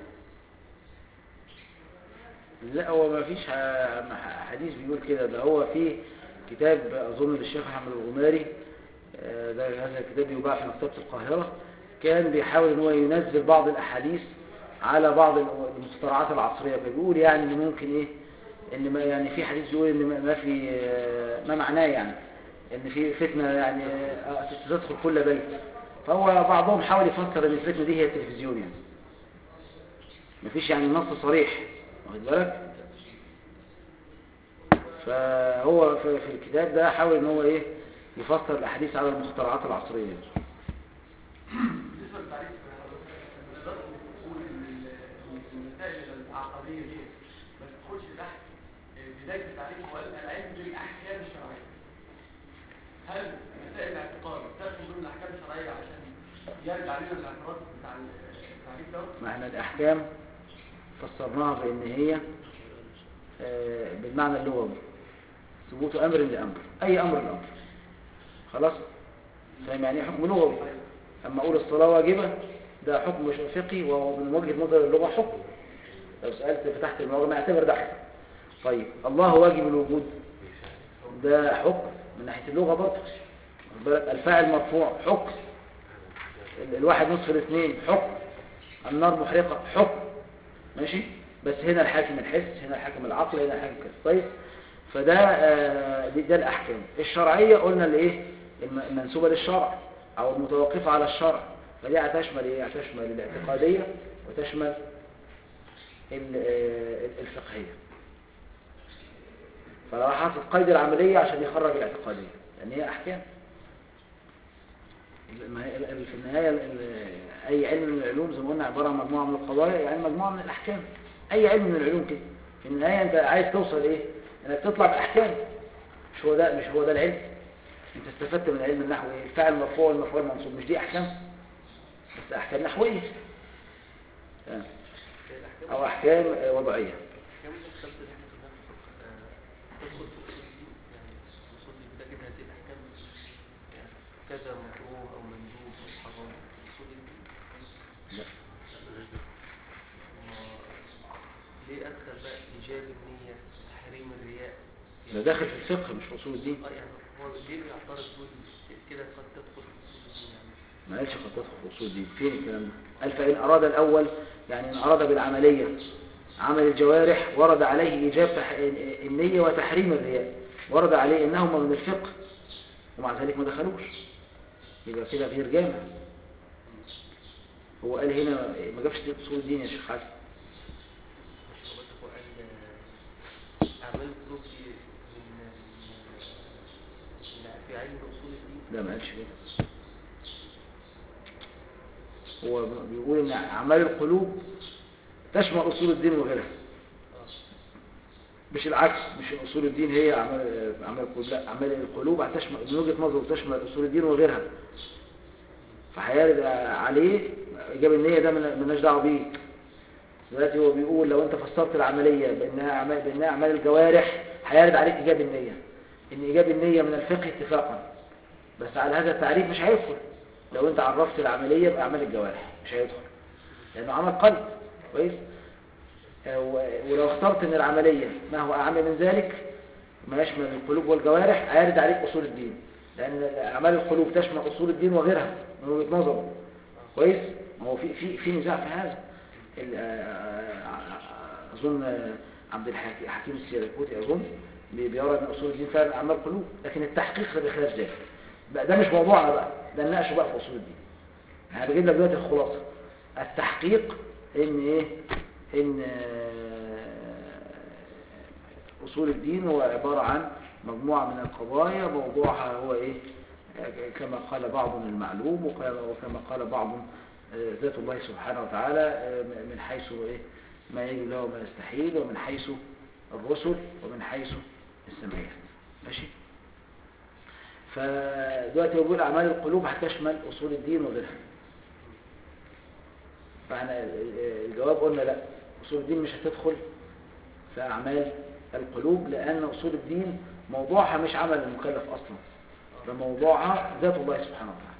لا هو ما فيش ح- حديث بيقول كده ده هو في كتاب اظن للشيخ احمد الغماري آه، ده هذا الكتاب يباع في مكتبة القاهرة كان بيحاول ان هو ينزل بعض الاحاديث على بعض المخترعات العصريه فبيقول يعني ان ممكن ايه ان ما يعني في حديث بيقول ان ما- ما في آه، ما معناه يعني ان في فتنه يعني آه، تدخل كل بيت فهو بعضهم حاول يفسر ان الفتنه دي هي التلفزيون يعني مفيش يعني نص صريح واخد بالك فهو في في الكتاب ده حاول ان هو ايه يفسر الاحاديث على المخترعات العصريه يعني. بالنسبه للتعريف نقدر نقول ان المسائل العقديه دي ما تدخلش تحت بدايه التعريف هو العلم بالاحكام الشرعيه هل مسائل الاعتقاد تدخل ضمن الاحكام الشرعيه عشان يرجع علينا الاعتراض بتاع التعريف ده معنى الأحكام فسرناها بأن هي آه، بالمعنى اللغوي ثبوت أمر لأمر أي أمر لأمر خلاص فاهم يعني إيه حكم لغوي أما أقول الصلاة واجبة ده حكم فقهي ومن وجهة نظر اللغة حكم لو سألت فتحت الموضوع ما اعتبر ده حكم طيب الله واجب الوجود ده حكم من ناحية اللغة برضه واخد بالك؟ الفاعل مرفوع حكم ال- الواحد نصف الاثنين حكم النار محرقة حكم ماشي بس هنا الحاكم الحس هنا الحاكم العقل هنا الحاكم كده طيب فده آه، دي- ده الأحكام الشرعية قلنا الايه الم- المنسوبة للشرع أو المتوقفة على الشرع فدي هتشمل ايه هتشمل الاعتقادية وتشمل ال- آه، الفقهية فلو حاطط قيد العملية عشان يخرج الاعتقادية لأن هي أحكام ما هي- ال- في النهاية ال- ال- أي علم من العلوم زي ما قلنا عبارة عن مجموعة من القضايا يعني مجموعة من الأحكام أي علم من العلوم كده في النهاية أنت عايز توصل إيه؟ إنك تطلع بأحكام مش هو ده مش هو ده العلم أنت استفدت من علم النحو إيه؟ الفاعل مرفوع والمفعول منصوب مش دي أحكام بس أحكام نحوية آه. أو أحكام آه، وضعية كم دخلت الحكم ده تدخل في اصول الدين يعني اصول الدين ده كده هذه الاحكام يعني كذا مكروه او مندوب او حرام اصول الدين لا. و- ليه ادخل بقى ايجاب النيه تحريم الرياء ده داخل في الفقه مش في أصول الدين اه يعني هو ليه بيعترض يقول كده قد تدخل في اصول الدين يعني ما قالش قد تدخل في أصول الدين فين الكلام ده قال فإن أراد الأول يعني إن أراد بالعملية عمل الجوارح ورد عليه إيجاب تح... النية وتحريم الرياء ورد عليه إنهما من الفقه ومع ذلك ما دخلوش يبقى كده غير جامع هو قال هنا ما جابش أصول الدين يا شيخ حسن مش هو هو قال آه، اعمال القلوب دي من من- في علم اصول الدين لا ما قالش كده هو بيقول إن أعمال القلوب تشمل أصول الدين وغيرها مش العكس مش اصول الدين هي اعمال اعمال القلوب لا اعمال القلوب هتشمل من وجهه نظره تشمل اصول الدين وغيرها فهيرد عليه ايجاب النيه ده من- ملناش دعوه بيه دلوقتي هو بيقول لو انت فسرت العمليه بانها اعمال بانها اعمال الجوارح هيرد عليك ايجاب النيه ان ايجاب النيه من الفقه اتفاقا بس على هذا التعريف مش هيدخل لو انت عرفت العمليه باعمال الجوارح مش هيدخل لانه عمل قلب كويس و- ولو اخترت ان العملية ما هو أعم من ذلك ما يشمل القلوب والجوارح هيرد عليك أصول الدين لأن أعمال القلوب تشمل أصول الدين وغيرها من وجهة نظره كويس ما هو في في في نزاع في هذا ال- آه، أظن آه، عبد الحكيم حكيم السيركوتي أظن بي- بيرى أن أصول الدين فعلا أعمال قلوب لكن التحقيق ده بخلاف ذلك بقى ده مش موضوعنا بقى ده نناقشه بقى في أصول الدين انا بجيب لك دلوقتي الخلاصة التحقيق ان ايه ان آه، اصول الدين هو عبارة عن مجموعة من القضايا موضوعها هو ايه آه، كما قال بعض المعلوم وقال- وكما قال بعض آه، ذات الله سبحانه وتعالى آه، من حيث ايه ما يجب له وما يستحيل ومن حيث الرسل ومن حيث السمعيات ماشي فدلوقتي هو بيقول اعمال القلوب هتشمل اصول الدين وغيرها فاحنا الجواب قلنا لا اصول الدين مش هتدخل في اعمال القلوب لان اصول الدين موضوعها مش عمل المكلف اصلا ده موضوعها ذات الله سبحانه وتعالى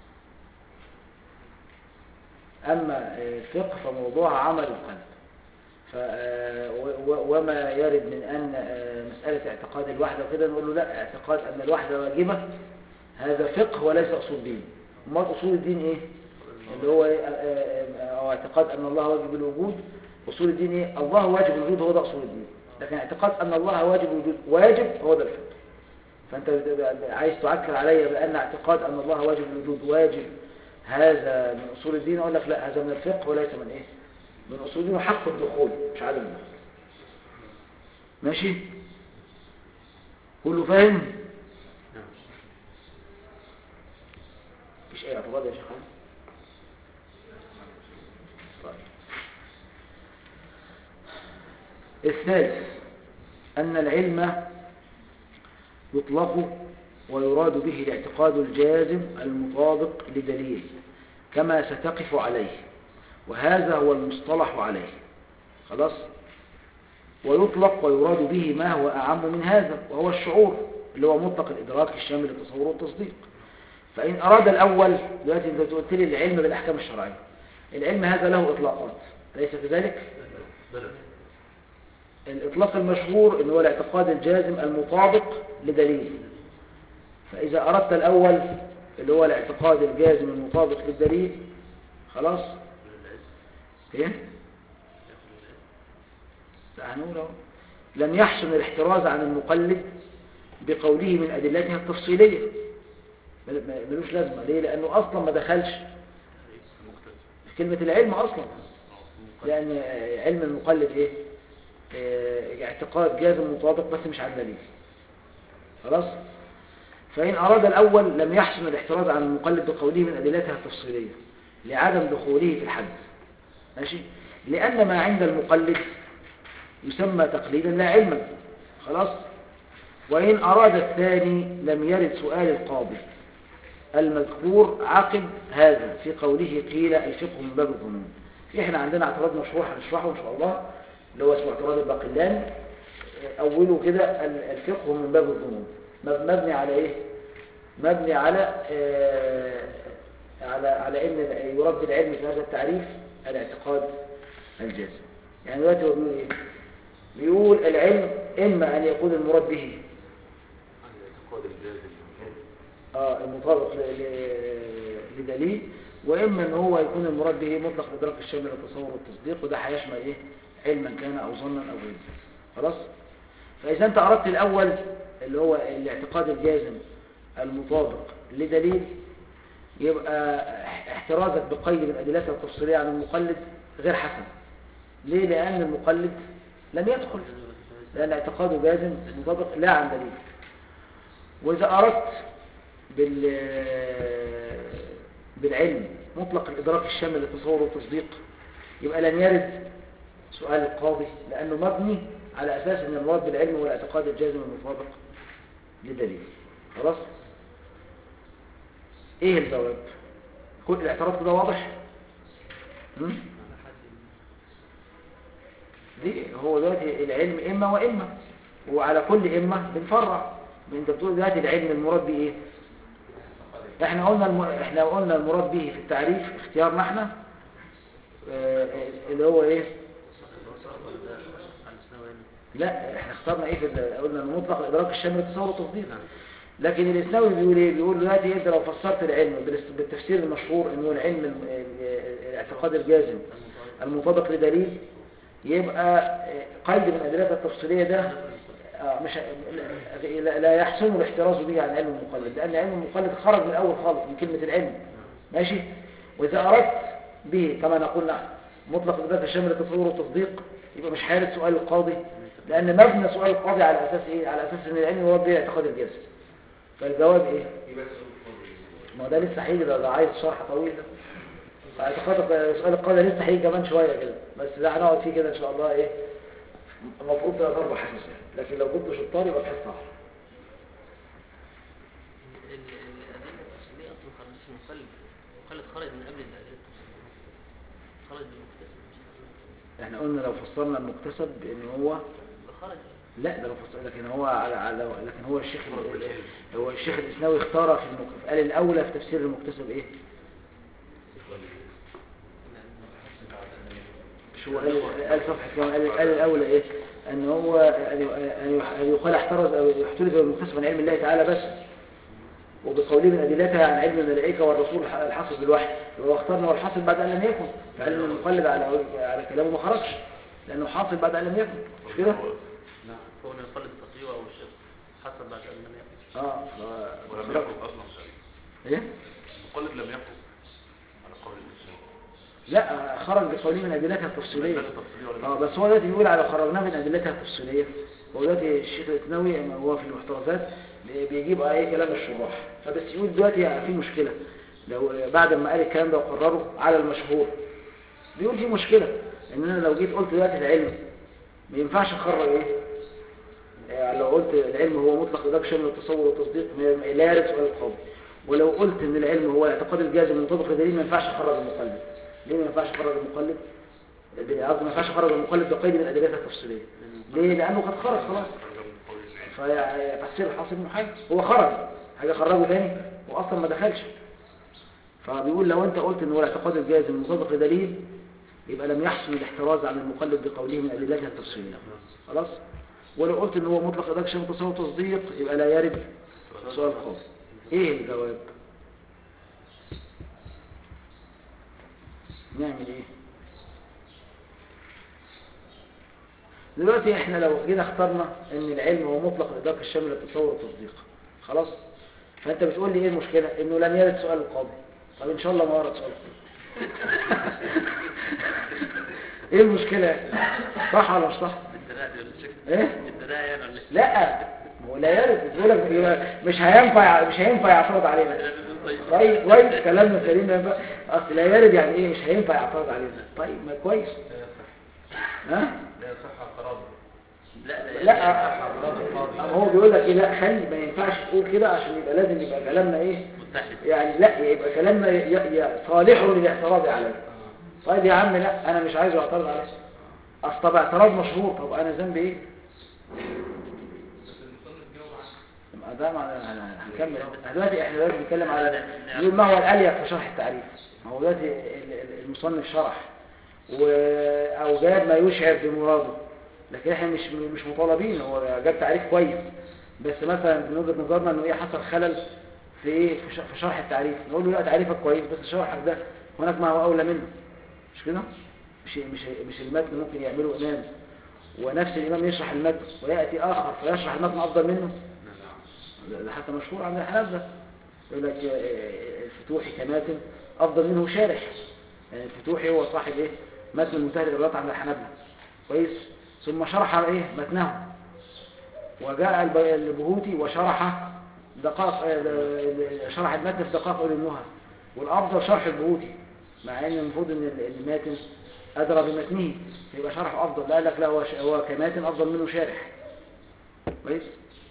اما الفقه فموضوعها عمل القلب ف و- و- وما يرد من ان مساله اعتقاد الوحده وكده نقول له لا اعتقاد ان الوحده واجبه هذا فقه وليس اصول دين امال اصول الدين ايه اللي هو إيه؟ آه، آه، او اعتقاد ان الله واجب الوجود اصول الدين ايه الله واجب الوجود هو ده اصول الدين لكن اعتقاد ان الله واجب الوجود واجب هو ده الفقه فانت بت- عايز تعكر عليا بان اعتقاد ان الله واجب الوجود واجب هذا من اصول الدين اقول لك لا هذا من الفقه وليس من ايه من اصول الدين وحق الدخول مش عدم الدخول ماشي كله فاهم نعم مفيش اي اعتراض يا شيخ خالد؟ طيب الثالث أن العلم يطلق ويراد به الاعتقاد الجازم المطابق لدليل كما ستقف عليه وهذا هو المصطلح عليه خلاص ويطلق ويراد به ما هو أعم من هذا وهو الشعور اللي هو مطلق الإدراك الشامل للتصور والتصديق فإن أراد الأول دلوقتي أنت قلت لي العلم بالأحكام الشرعية العلم هذا له إطلاقات أليس كذلك؟ الإطلاق المشهور إن هو الاعتقاد الجازم المطابق لدليل فإذا أردت الأول اللي هو الاعتقاد الجازم المطابق للدليل خلاص إيه؟ لا هنقول أهو. لم يحسن الاحتراز عن المقلد بقوله من أدلتها التفصيلية مل- مل- ملوش لازمة ليه؟ لأنه أصلا ما دخلش في كلمة العلم أصلا لأن علم المقلد إيه؟ آه، اعتقاد جازم مطابق بس مش على دليل خلاص فإن أراد الأول لم يحسن الاحتراز عن المقلد بقوله من أدلتها التفصيلية لعدم دخوله في الحد ماشي لأن ما عند المقلد يسمى تقليدا لا علما خلاص وإن أراد الثاني لم يرد سؤال القاضي المذكور عقب هذا في قوله قيل الفقه من باب الظنون في احنا عندنا اعتراض مشروع هنشرحه ان شاء الله اللي هو اسمه اعتراض الباقلاني اوله كده ال- الفقه من باب الظنون مب- مبني على ايه مبني على آه، على على ان ال- يرد العلم في هذا التعريف الاعتقاد الجازم يعني دلوقتي هو بيقول ايه بيقول العلم اما ان يكون المراد به الاعتقاد الجازم اه المطابق ل- ل- لدليل واما ان هو يكون المراد به مطلق ادراك الشامل للتصور والتصديق وده هيشمل ايه علما كان او ظنا او غيره خلاص فاذا انت اردت الاول اللي هو الاعتقاد الجازم المطابق لدليل يبقى احترازك بقيد من ادلتها التفصيليه عن المقلد غير حسن ليه لان المقلد لم يدخل لان اعتقاده جازم مطابق لا عن دليل واذا اردت بال بالعلم مطلق الإدراك الشامل للتصور والتصديق يبقى لن يرد سؤال القاضي لأنه مبني على أساس أن المراد بالعلم هو الاعتقاد الجازم المطابق لدليل خلاص إيه الجواب كل الاعتراض كده واضح هم؟ دي هو دلوقتي العلم إما وإما وعلى كل إما بنفرع انت بتقول دلوقتي العلم المراد به ايه احنا قلنا الم... احنا قلنا المراد به في التعريف اختيارنا احنا اه اللي هو ايه لا احنا اخترنا ايه في ال- قلنا المطلق الادراك الشامل للتصور والتصديق لكن الاسناوي بيقول ايه بيقول دلوقتي انت لو فسرت العلم بالاس- بالتفسير المشهور ان هو العلم الم- ال- الاعتقاد الجازم المطابق لدليل يبقى اه، قيد من ادلتها التفصيليه ده آه، مش لا لا يحسن الاحتراز به عن علم المقلد لأن علم المقلد خرج من الأول خالص من كلمة العلم ماشي وإذا أردت به كما نقول نحن مطلق الذات الشامل للتصور والتصديق يبقى مش حالة سؤال القاضي لأن مبنى سؤال القاضي على أساس إيه؟ على أساس إن العلم هو به اعتقاد الجسد فالجواب إيه؟ يبقى سؤال القاضي ما هو ده لسه هيجي ده ده عايز شرح طويل ده اعتقاد سؤال القاضي لسه هيجي كمان شوية كده بس ده هنقعد فيه كده إن شاء الله إيه المفروض ثلاث أربع حصص يعني. لكن لو كنت شطار يبقى الحصة واحدة ال- ال- الأدلة التفصيلية أصلا خرجت من المقلد المقلد خرج من قبل الأدلة التفصيلية خرج بالمكتسب مش احنا قلنا لو فسرنا المكتسب ان هو خرج لا ده لو فسر لكن هو على على لكن هو الشيخ هو الشيخ الاسناوي اختار في المك... قال الاولى في تفسير المكتسب ايه مش هو قال قال صفحه كام قال, قال الاولى ايه ان هو ان ي- ان يح- أن يقال احترز او يحترز المكتسب عن علم الله تعالى بس وبقوله من أدلتها عن علم الملائكة والرسول الحاصل بالوحي يبقى اخترنا والحاصل بعد أن لم يكن فعلم المقلد على على كلامه ما خرجش لأنه حاصل بعد أن لم يكن مش كده؟ كونه يقلد التقييم او الشرك حسب بعد ان لم يكن اه ف... ولم يخرج اصلا ايه؟ مقلد لم يخرج على قول الاسلام لا خرج بقوله من أدلتها التفصيلية الأدلة التفصيلية ولا اه بس هو دلوقتي بيقول على خرجناه من أدلتها التفصيلية هو دلوقتي الشيخ الإثنوي أما هو في المحترزات بي- بيجيب أي كلام الشراح فبس يقول دلوقتي في مشكلة لو بعد ما قال الكلام ده وقرره على المشهور بيقول في مشكلة إن أنا لو جيت قلت دلوقتي العلم ما ينفعش أخرج إيه؟ يعني لو قلت العلم هو مطلق إدراك شامل التصور والتصديق ما- لا يرد سؤال القاضي ولو قلت ان العلم هو الاعتقاد الجازم المطابق لدليل ما ينفعش اخرج المقلد ليه ما ينفعش اخرج المقلد قصدي ما ينفعش اخرج المقلد بقيد من ادلتها التفصيليه ليه لانه قد خرج خلاص خرج من قول العلم فتفسير الحاصل محال هو خرج حاجه خرجه تاني واصلا ما دخلش فبيقول لو انت قلت ان هو الاعتقاد الجازم المطابق لدليل يبقى لم يحسن الاحتراز عن المقلد بقوله من ادلتها التفصيليه خلاص ولو قلت ان هو مطلق ادراك شامل تصور وتصديق يبقى لا يرد سؤال قاضي ايه الجواب نعمل ايه دلوقتي احنا لو جينا اخترنا ان العلم هو مطلق الادراك الشامل للتصور والتصديق خلاص فانت بتقول لي ايه المشكله انه لم يرد سؤال القاضي طب ان شاء الله ما ورد سؤال القاضي ايه المشكله صح ولا مش صح الدراع دي ولا الشيخ ايه الدراع يعني ولا الشيخ لا هو لا يرد بيقول لك مش هينفع مش هينفع يعترض علينا طيب كويس كلامنا سليم ده بقى. اصل لا يرد يعني ايه مش هينفع يعترض علينا طيب ما كويس ها لا يصح اعتراضه لا لا اعتراض القاضي أما هو بيقول لك ايه لا خلي ما ينفعش تقول كده عشان يبقى لازم يبقى كلامنا ايه متحد يعني لا يبقى كلامنا ي- ي- صالح للاعتراض عليه طيب يا عم لا انا مش عايزه يعترض عليه اصل طب اعتراض مشهور طب انا ذنبي ايه ما ده ما أنا هنكمل أهو. دلوقتي احنا دلوقتي بنتكلم على نقول ما هو الاليق في شرح التعريف ما هو دلوقتي ال- ال- المصنف شرح و... او جاب ما يشعر بمراده لكن احنا مش مش مطالبين هو جاب تعريف كويس بس مثلا من وجهه نظرنا انه ايه حصل خلل في ايه في ش- في شرح التعريف نقول له لا تعريفك كويس بس شرحك ده هناك ما هو اولى منه مش كده مش مش مش المتن ممكن يعمله امام ونفس الامام يشرح المتن وياتي اخر فيشرح المتن افضل منه ده ده حتى مشهور عند الحنابلة يقول لك آه، آه، الفتوحي كماتن افضل منه شارح يعني الفتوحي هو صاحب ايه متن منتهى الإغلاط عند الحنابلة كويس ثم شرح ايه متنه وجاء الب- البهوتي وشرح دقائق آه، د- شرح المتن في دقائق أولي النهى والافضل شرح البهوتي مع ان المفروض ان ال- الماتن ادرى بمتنه يبقى شرحه افضل لا قال لك لا هو ش- هو كماتن افضل منه شارح كويس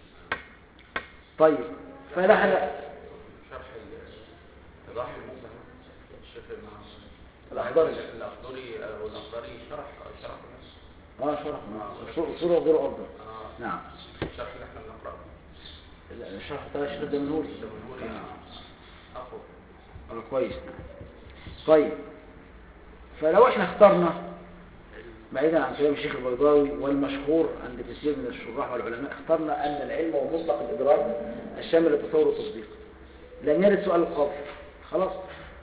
طيب فلا لا شرح الضحي مثلا الشيخ مع الأخضري. الاخضري والاخضري شرح شرح اه شرح صورة- صورة وغيره افضل آه، نعم الشرح اللي احنا بنقراه الشرح بتاع الشيخ الدمنهوري الدمنهوري اقوى آه، كويس طيب فلو احنا اخترنا بعيدا عن كلام الشيخ البيضاوي والمشهور عند كثير من الشراح والعلماء اخترنا ان العلم هو مطلق الادراك الشامل للتصور والتصديق لم يرد سؤال القاضي خلاص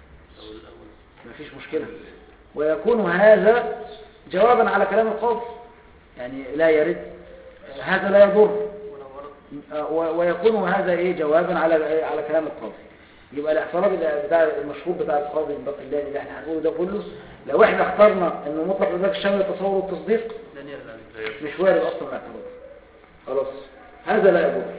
ما فيش مشكلة ويكون هذا جوابا على كلام القاضي يعني لا يرد هذا لا يضر ولو ورد آه، و- ويكون هذا ايه جوابا على على كلام القاضي يبقى الاعتراض اللي- بتاع المشهور بتاع القاضي الباقلاني اللي احنا هنقوله ده كله لو احنا اخترنا انه مطلق الادراك الشامل التصور والتصديق لن يرد عليك مش وارد اصلا الاعتراض خلاص هذا لا يضر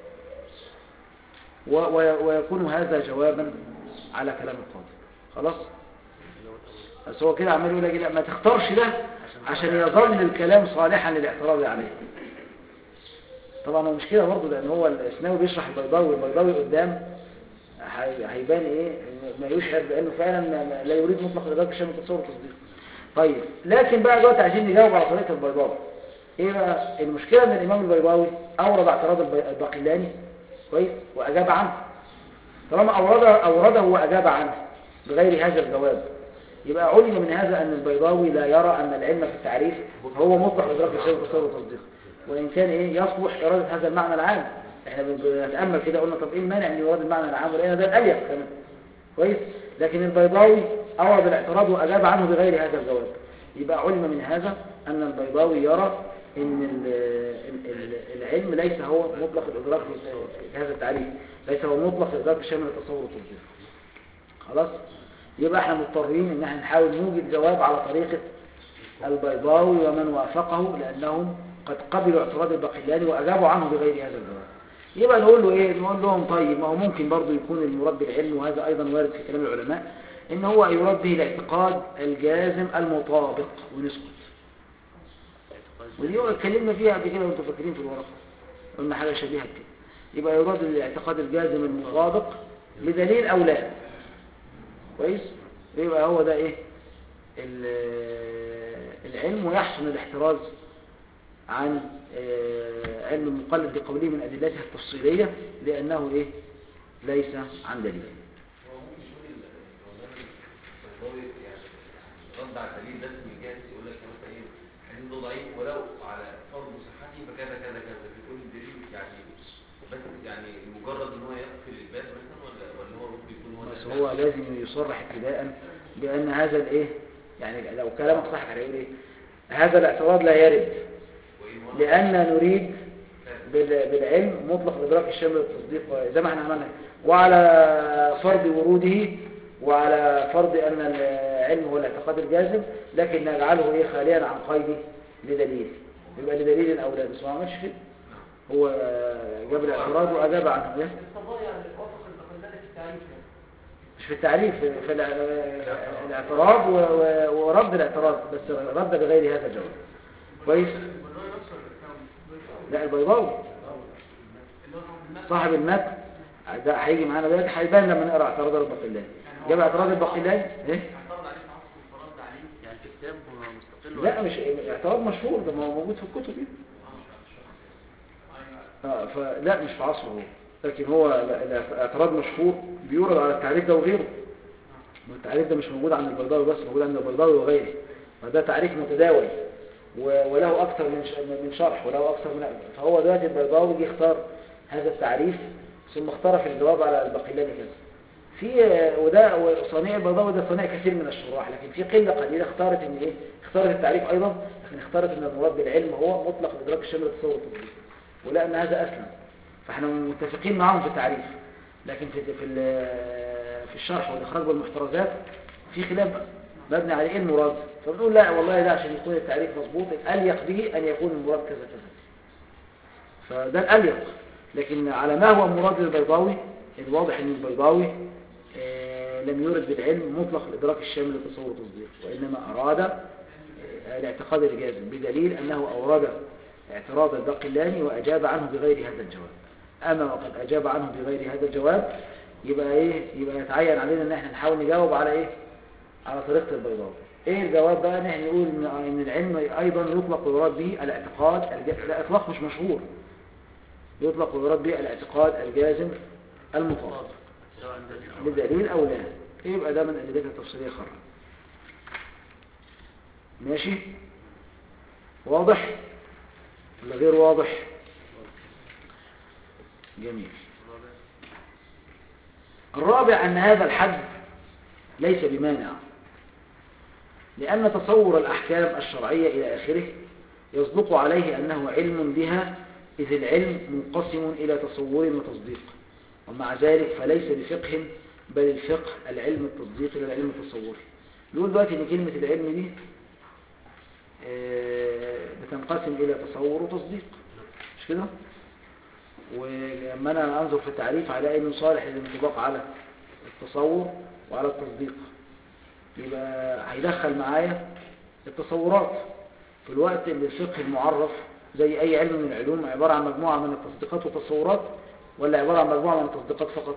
و- و- ويكون هذا جوابا على كلام القاضي خلاص بس هو كده عمال يقول لك لا ما تختارش ده عشان يظل الكلام صالحا للاعتراض عليه طبعا هو مش كده برضه لان هو الاسناوي بيشرح البيضاوي والبيضاوي قدام هي- هيبان ايه إن ما يشعر بانه فعلا ما- ما- لا يريد مطلق الادراك الشامل التصور والتصديق طيب لكن بقى دلوقتي عايزين نجاوب على طريقه البيضاوي ايه بقى المشكله ان الامام البيضاوي اورد اعتراض البي- الباقلاني كويس واجاب عنه طالما اورد اورده واجاب عنه بغير هذا الجواب يبقى علم من هذا ان البيضاوي لا يرى ان العلم في التعريف هو مطلق ادراك الشيء والتصور والتصديق وان كان ايه يصلح اراده هذا المعنى العام احنا بنتامل كده قلنا طب ايه المانع ان يراد المعنى العام ولقينا ده الاليق كمان كويس لكن البيضاوي اورد الاعتراض واجاب عنه بغير هذا الجواب يبقى علم من هذا ان البيضاوي يرى ان ال- ال- ال- العلم ليس هو مطلق الادراك في هذا التعريف ليس هو مطلق الادراك الشامل للتصور والتصديق خلاص يبقى احنا مضطرين ان احنا نحاول نوجد جواب على طريقة البيضاوي ومن وافقه لانهم قد قبلوا اعتراض البقلاني واجابوا عنه بغير هذا الجواب يبقى نقول له ايه نقول لهم طيب ما هو ممكن برضو يكون المراد بالعلم وهذا ايضا وارد في كلام العلماء ان هو يراد به الاعتقاد الجازم المطابق ونسكت ودي اتكلمنا فيها قبل كده وانتم فاكرين في الورقه قلنا حاجه شبيهه كده يبقى يراد الاعتقاد الجازم المطابق بدليل او لا كويس يبقى هو ده ايه ال- العلم ويحسن الاحتراز عن آه، علم المقلد بقوله من ادلتها التفصيليه لانه ايه ليس عن دليل هو ممكن يقول ال- البيضاوي يعني رد على الدليل ده من جهه يقول لك مثلا ايه الحديث ده ضعيف ولو على فرض صحته فكذا كذا كذا بيكون الدليل يعني بس يعني مجرد ان هو يقفل الباب مثلا ولا ولا هو ممكن يكون هو بس ده هو لازم يصرح ابتداء بان هذا الايه يعني لو كلامك صح كان هيقول ايه هذا الاعتراض لا يرد وإن هو لان نريد بال- بالعلم مطلق الادراك الشامل للتصديق زي ما احنا عملنا وعلى فرض وروده وعلى فرض ان العلم هو الاعتقاد الجازم لكن نجعله ايه خاليا عن قيد لدليل يبقى لدليل او لا بس ما عملش كده هو جاب الاعتراض واجاب عنه إيه؟ القضاء يعني وافق البقلاني في التعريف يعني مش في التعريف في الع- الاعتراض و- و- ورد الاعتراض بس رد بغير هذا الجواب كويس البرنامج نفسه ولا الكون؟ لا البيضاوي اللي هو صاحب النفس صاحب المتن ده هيجي معانا دلوقتي هيبان لما نقرا اعتراض البقلاني جاب اعتراض البقلاني ايه اعترض عليه في عصر الفراد عليه يعني في كتاب مستقل لا مش اعتراض مشهور ده ما هو موجود في الكتب دي اه فلا مش في عصره هو لكن هو لا- لا، اعتراض مشهور بيورد على التعريف ده وغيره والتعريف ده مش موجود عند البيضاوي بس موجود عند البيضاوي وغيره فده تعريف متداول و- وله اكثر من ش- من شرح وله اكثر من فهو دلوقتي البيضاوي جه اختار هذا التعريف ثم اختار في الجواب على البقلاني كذا في وده وصنيع البيضاوي ده صنيع كثير من الشراح لكن في قله قليله اختارت ان ايه اختارت التعريف ايضا لكن اختارت ان المراد بالعلم هو مطلق الادراك الشامل للتصور والتطبيق ولان هذا اسلم فاحنا متفقين معاهم في التعريف لكن في في ال- في الشرح والاخراج بالمحترزات في خلاف مبني على ايه المراد فبنقول لا والله ده عشان يكون التعريف مظبوط الاليق به ان يكون المراد كذا كذا فده الاليق لكن على ما هو مراد للبيضاوي الواضح ان البيضاوي آه، لم يرد بالعلم مطلق الادراك الشامل للتصور والتصديق وانما اراد آه، الاعتقاد الجازم بدليل انه اورد اعتراض الباقلاني واجاب عنه بغير هذا الجواب اما وقد اجاب عنه بغير هذا الجواب يبقى ايه يبقى يتعين علينا ان احنا نحاول نجاوب على ايه على طريقه البيضاوي ايه الجواب بقى ان احنا نقول ان إن العلم ايضا يطلق ويراد به الاعتقاد الج- لا اطلاق مش مشهور يطلق ويراد به الاعتقاد الجازم المطابق سواء عند بدليل او لا يبقى ده من ادلتها التفصيليه خرا ماشي واضح ولا غير واضح جميل الرابع ان هذا الحد ليس بمانع لان تصور الاحكام الشرعيه الى اخره يصدق عليه انه علم بها اذ العلم منقسم الى تصور وتصديق ومع ذلك فليس بفقه بل الفقه العلم التصديقي لا العلم التصوري بيقول دلوقتي ان كلمة العلم دي آه، بتنقسم الى تصور وتصديق مش كده ولما انا انظر في التعريف على انه صالح للانطباق على التصور وعلى التصديق يبقى هيدخل معايا التصورات في الوقت اللي الفقه المعرف زي اي علم من العلوم عبارة عن مجموعة من التصديقات والتصورات ولا عبارة عن مجموعة من التصديقات فقط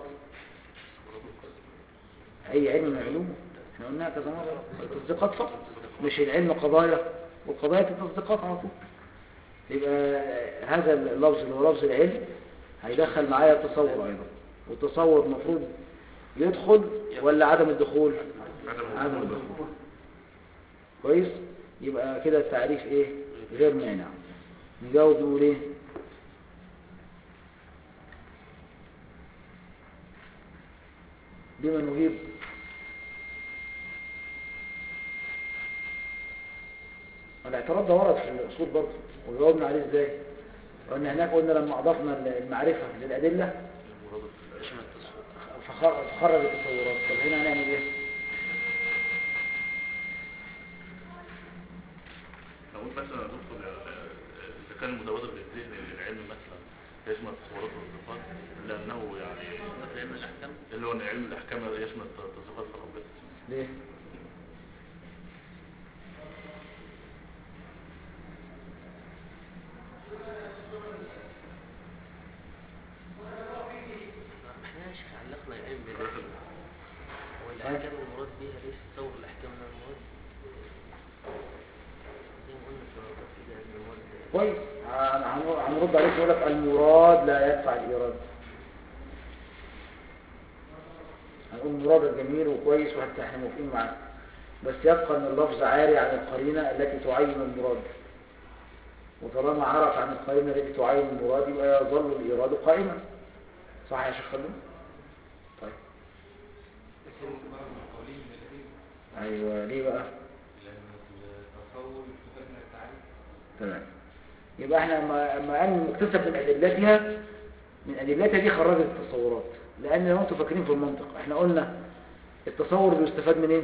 اي علم من العلوم احنا قلناها كذا مرة التصديقات فقط مش العلم قضايا والقضايا التصديقات على طول يبقى هذا اللفظ اللي هو لفظ العلم هيدخل معايا التصور ايضا والتصور المفروض يدخل ولا عدم الدخول عدم الدخول كويس يبقى كده التعريف ايه غير مانع نجاوب نقول ايه بما نجيب الاعتراض ده ورد في الاصول برضه وجاوبنا عليه ازاي وان هناك قلنا لما اضفنا المعرفه للادله المراد في يشمل التصور فخر- فخرج التصورات طب هنا هنعمل ايه نقول مثلا يا دكتور آه، اذا كان المتبادر للذهن للعلم مثلا يشمل التصورات والصفات لانه يعني في علم الاحكام اللي هو إن علم الاحكام يشمل التصرفات فقط بس ليه احنا يا شيخ علقنا العلم بالعلم والاحكام المراد بها ليس تصور الاحكام من المراد زي ما قلنا في الرد كده ان المراد كويس هن- هن- هنرد عليك يقول لك المراد لا يدفع الايراد هنقول مراد جميل وكويس وحتى احنا موافقين معاه بس يبقى ان اللفظ عاري عن القرينه التي تعين المراد وطالما عرف عن القرينه التي تعين المراد يبقى يظل الايراد قائما صح يا شيخ خلود طيب بس ممكن بقى من قولين من الأدلة ايوه ليه بقى لأن التصور يستفاد من التعريف تمام يبقى احنا ما ما ان مكتسب من ادلتها من ادلتها دي خرجت التصورات لان لو انتم فاكرين في المنطق احنا قلنا التصور بيستفاد منين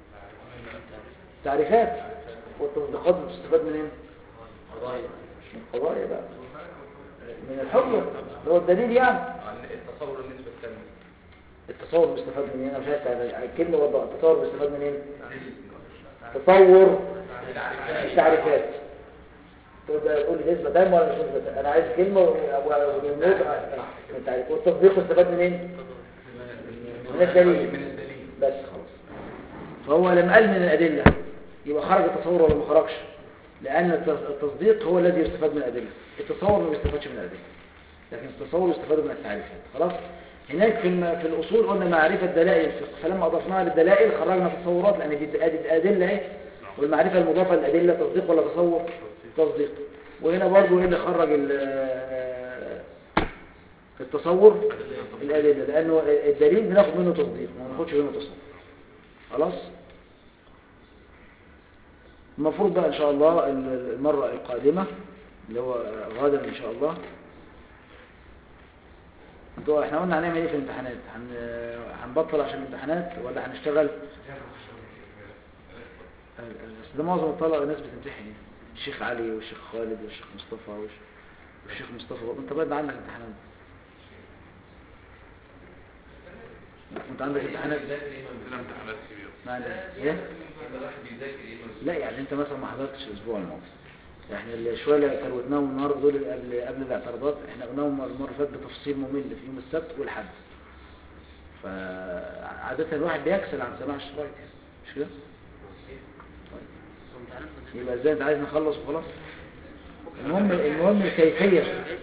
تعريفات والتصديقات بتستفاد منين من القضايا بقى من الحجة اللي هو الدليل يعني عن التصور النسبة التامة التصور بيستفاد منين انا مش عارف الكلمه وضع التصور بيستفاد منين تصور التعريفات تقول بقى تقول لي نسبة تامة ولا مش نسبة تامة؟ أنا عايز كلمة ونوضع من التعريف والتصديق استفاد منين؟ من الدليل من الدليل بس خلاص فهو لما قال من الأدلة يبقى خرج التصور ولا ما خرجش لأن التص- التصديق هو الذي يستفاد من الأدلة التصور ما بيستفادش من الأدلة لكن التصور يستفاد من التعريفات خلاص هناك في الم- في الأصول قلنا معرفة دلائل الفقه فلما أضفناها للدلائل خرجنا تصورات لأن دي دي الأدلة اهي والمعرفة المضافة للأدلة تصديق ولا تصور تصديق وهنا برضو ايه اللي خرج ال- التصور الأدلة لأنه الدليل بناخد منه تصديق ما بناخدش منه تصور خلاص المفروض بقى إن شاء الله ال- المرة القادمة اللي هو غدا إن شاء الله انتوا احنا قلنا هنعمل ايه في الامتحانات هن... هنبطل عشان الامتحانات ولا هنشتغل بس ده معظم الطلبة الناس بتمتحن يعني. الشيخ علي والشيخ خالد والشيخ مصطفى والش- والشيخ مصطفى برضه. انت بعد عنك امتحانات انت عندك امتحانات عندنا امتحانات كبيرة معنى ايه الواحد بيذاكر ايه لا يعني انت مثلا ما حضرتش الاسبوع الماضي احنا اللي شويه اللي كروتناهم النهارده دول قبل قبل الاعتراضات احنا قلناهم المره اللي فاتت بتفصيل ممل في يوم السبت والحد فعادة الواحد بيكسل عن سماع الشرايط مش كده؟ وامتحانات ما يبقى ازاي انت عايز نخلص وخلاص المهم المهم الكيفية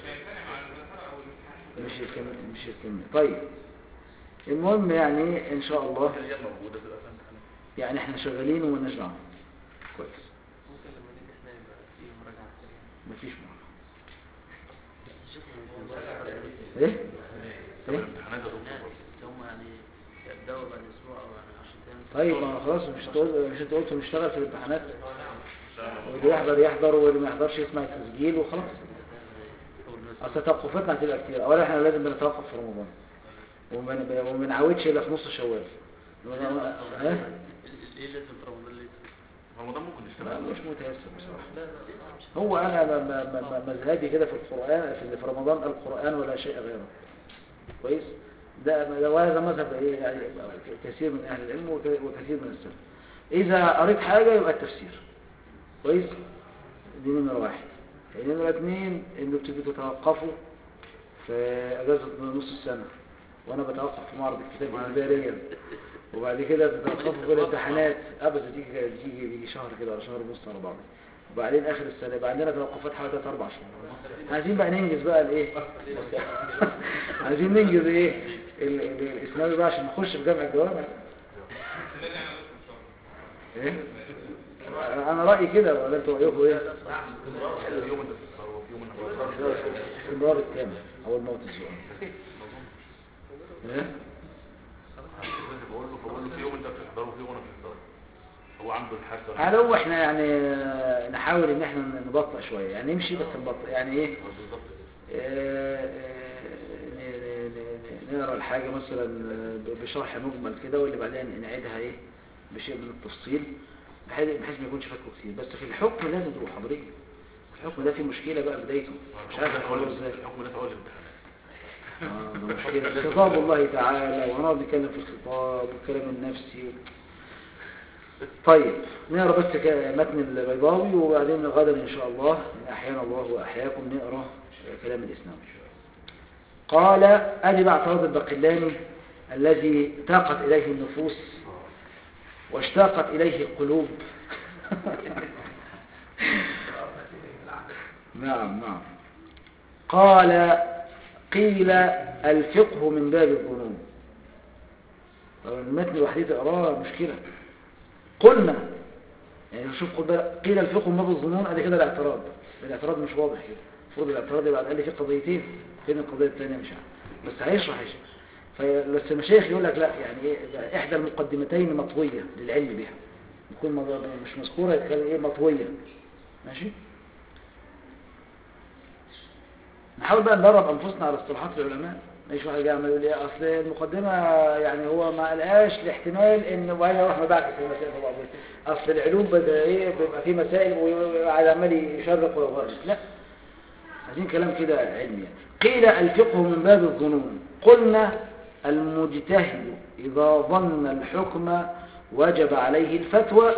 مش الكم مش الكم طيب المهم يعني ان شاء الله الايام موجودة تبقى فيها امتحانات يعني احنا شغالين ومالناش دعوه كويس ممكن لما نيجي احنا يبقى في مراجعة سريعة مفيش مراجعه شوف المراجعة ايه؟ طب ايه؟ الامتحانات يا دكتور برضه. هم يعني يبدأوا بعد أسبوع أو يعني 10 أيام طيب ما خلاص مش هتقول مش انت قلت نشتغل في الامتحانات سهلة واللي يحضر يحضر واللي ما يحضرش يسمع التسجيل وخلاص أول ما اصل توقفاتنا هتبقى كتير اولا احنا لازم بنتوقف في رمضان وما وما بنعودش الا في نص شوال ها؟ إيه لازم في رمضان ليه؟ رمضان ممكن لا نشتغل مش متيسر بصراحه هو انا م- م- م- مذهبي كده في القران في في رمضان القران ولا شيء غيره كويس ده ده وهذا مذهب ايه يعني كثير من اهل العلم وك- وكثير من السلف اذا قريت حاجه يبقى التفسير كويس دي نمره واحد نمره اثنين انه بتبقوا تتوقفوا في اجازه نص السنه وانا بتوقف في معرض الكتاب اجباريا وبعد كده تتوقفوا في الامتحانات ابدا تيجي تيجي بيجي شهر كده ولا شهر ونص على بعض وبعدين اخر السنه يبقى عندنا توقفات حوالي 3 4 شهور عايزين بقى ننجز بقى الايه عايزين ننجز ايه ال- ال- الاسلامي بقى عشان نخش في جامع الجوامع ايه انا رايي كده ولا انتوا رايكم ايه في يوم انت بتتصرف وفي يوم انت بتتصرف استمرار الكامل او الموت الزوال ايه بقول له فبقول له في يوم انت بتحضره وفي يوم انا بحضره هو عنده الحاسه على هو احنا يعني آه، نحاول ان احنا نبطأ شوية يعني نمشي بس نبطأ يعني ايه بالظبط كده آه، آه، ن- ن- ن- نقرا الحاجة مثلا ب- بشرح مجمل كده واللي بعدين نعيدها ايه بشيء من التفصيل بحيث بحيث ما يكونش فاكره كتير بس في الحكم لازم تبقوا حاضرين الحكم ده فيه مشكلة بقى بدايته مش عارف اقوله ازاي الحكم ده في اول الامتحان آه، ده مشكلة خطاب الله تعالى ونقعد نتكلم في الخطاب والكلام النفسي طيب نقرا بس ك- متن البيضاوي وبعدين غدا ان شاء الله احيانا الله واحياكم نقرا كلام الاسلام قال ادي بقى اعتراض البقلاني الذي تاقت اليه النفوس واشتاقت اليه القلوب نعم نعم قال قيل الفقه من باب الظنون طبعا المتن الوحيد تقراه مشكلة قلنا يعني شوف خد بالك قيل الفقه من باب الظنون ادي كده الاعتراض الاعتراض مش واضح كده المفروض الاعتراض يبقى قال لي في قضيتين فين القضية الثانية مش عارف بس هيشرح هيشرح فبس المشايخ يقول لك لا يعني ايه ده احدى المقدمتين مطوية للعلم بها يكون مض- مش مذكورة يتكلم ايه مطوية ماشي نحاول بقى ندرب انفسنا على اصطلاحات العلماء مش واحد جاي عمال يقول ايه اصل المقدمه يعني هو ما قالهاش لاحتمال ان وانا اروح مبعكس في المسائل في بعضها اصل العلوم بدا ايه بيبقى في مسائل وقاعد عمال يشرق ويغرق لا عايزين كلام كده علمي يعني. قيل الفقه من باب الظنون قلنا المجتهد اذا ظن الحكم وجب عليه الفتوى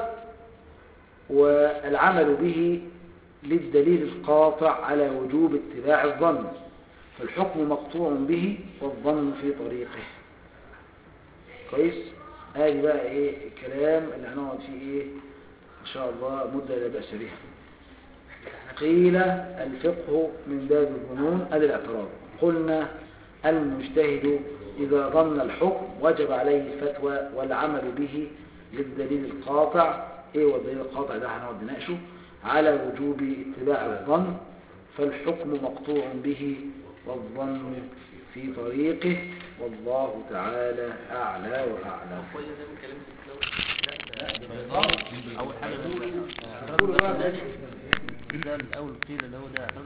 والعمل به للدليل القاطع على وجوب اتباع الظن فالحكم مقطوع به والظن في طريقه كويس ادي بقى ايه الكلام اللي هنقعد فيه ايه ان شاء الله مدة لا بأس بها قيل الفقه من باب الظنون ادي الاعتراض قلنا المجتهد إذا ظن الحكم وجب عليه الفتوى والعمل به للدليل القاطع ايه هو الدليل القاطع ده هنقعد نناقشه على وجوب اتباع الظن فالحكم مقطوع به والظن في طريقه والله تعالى أعلى وأعلم كل ده من كلام الاسلام اول حاجه ده الاول قيل اللي هو ده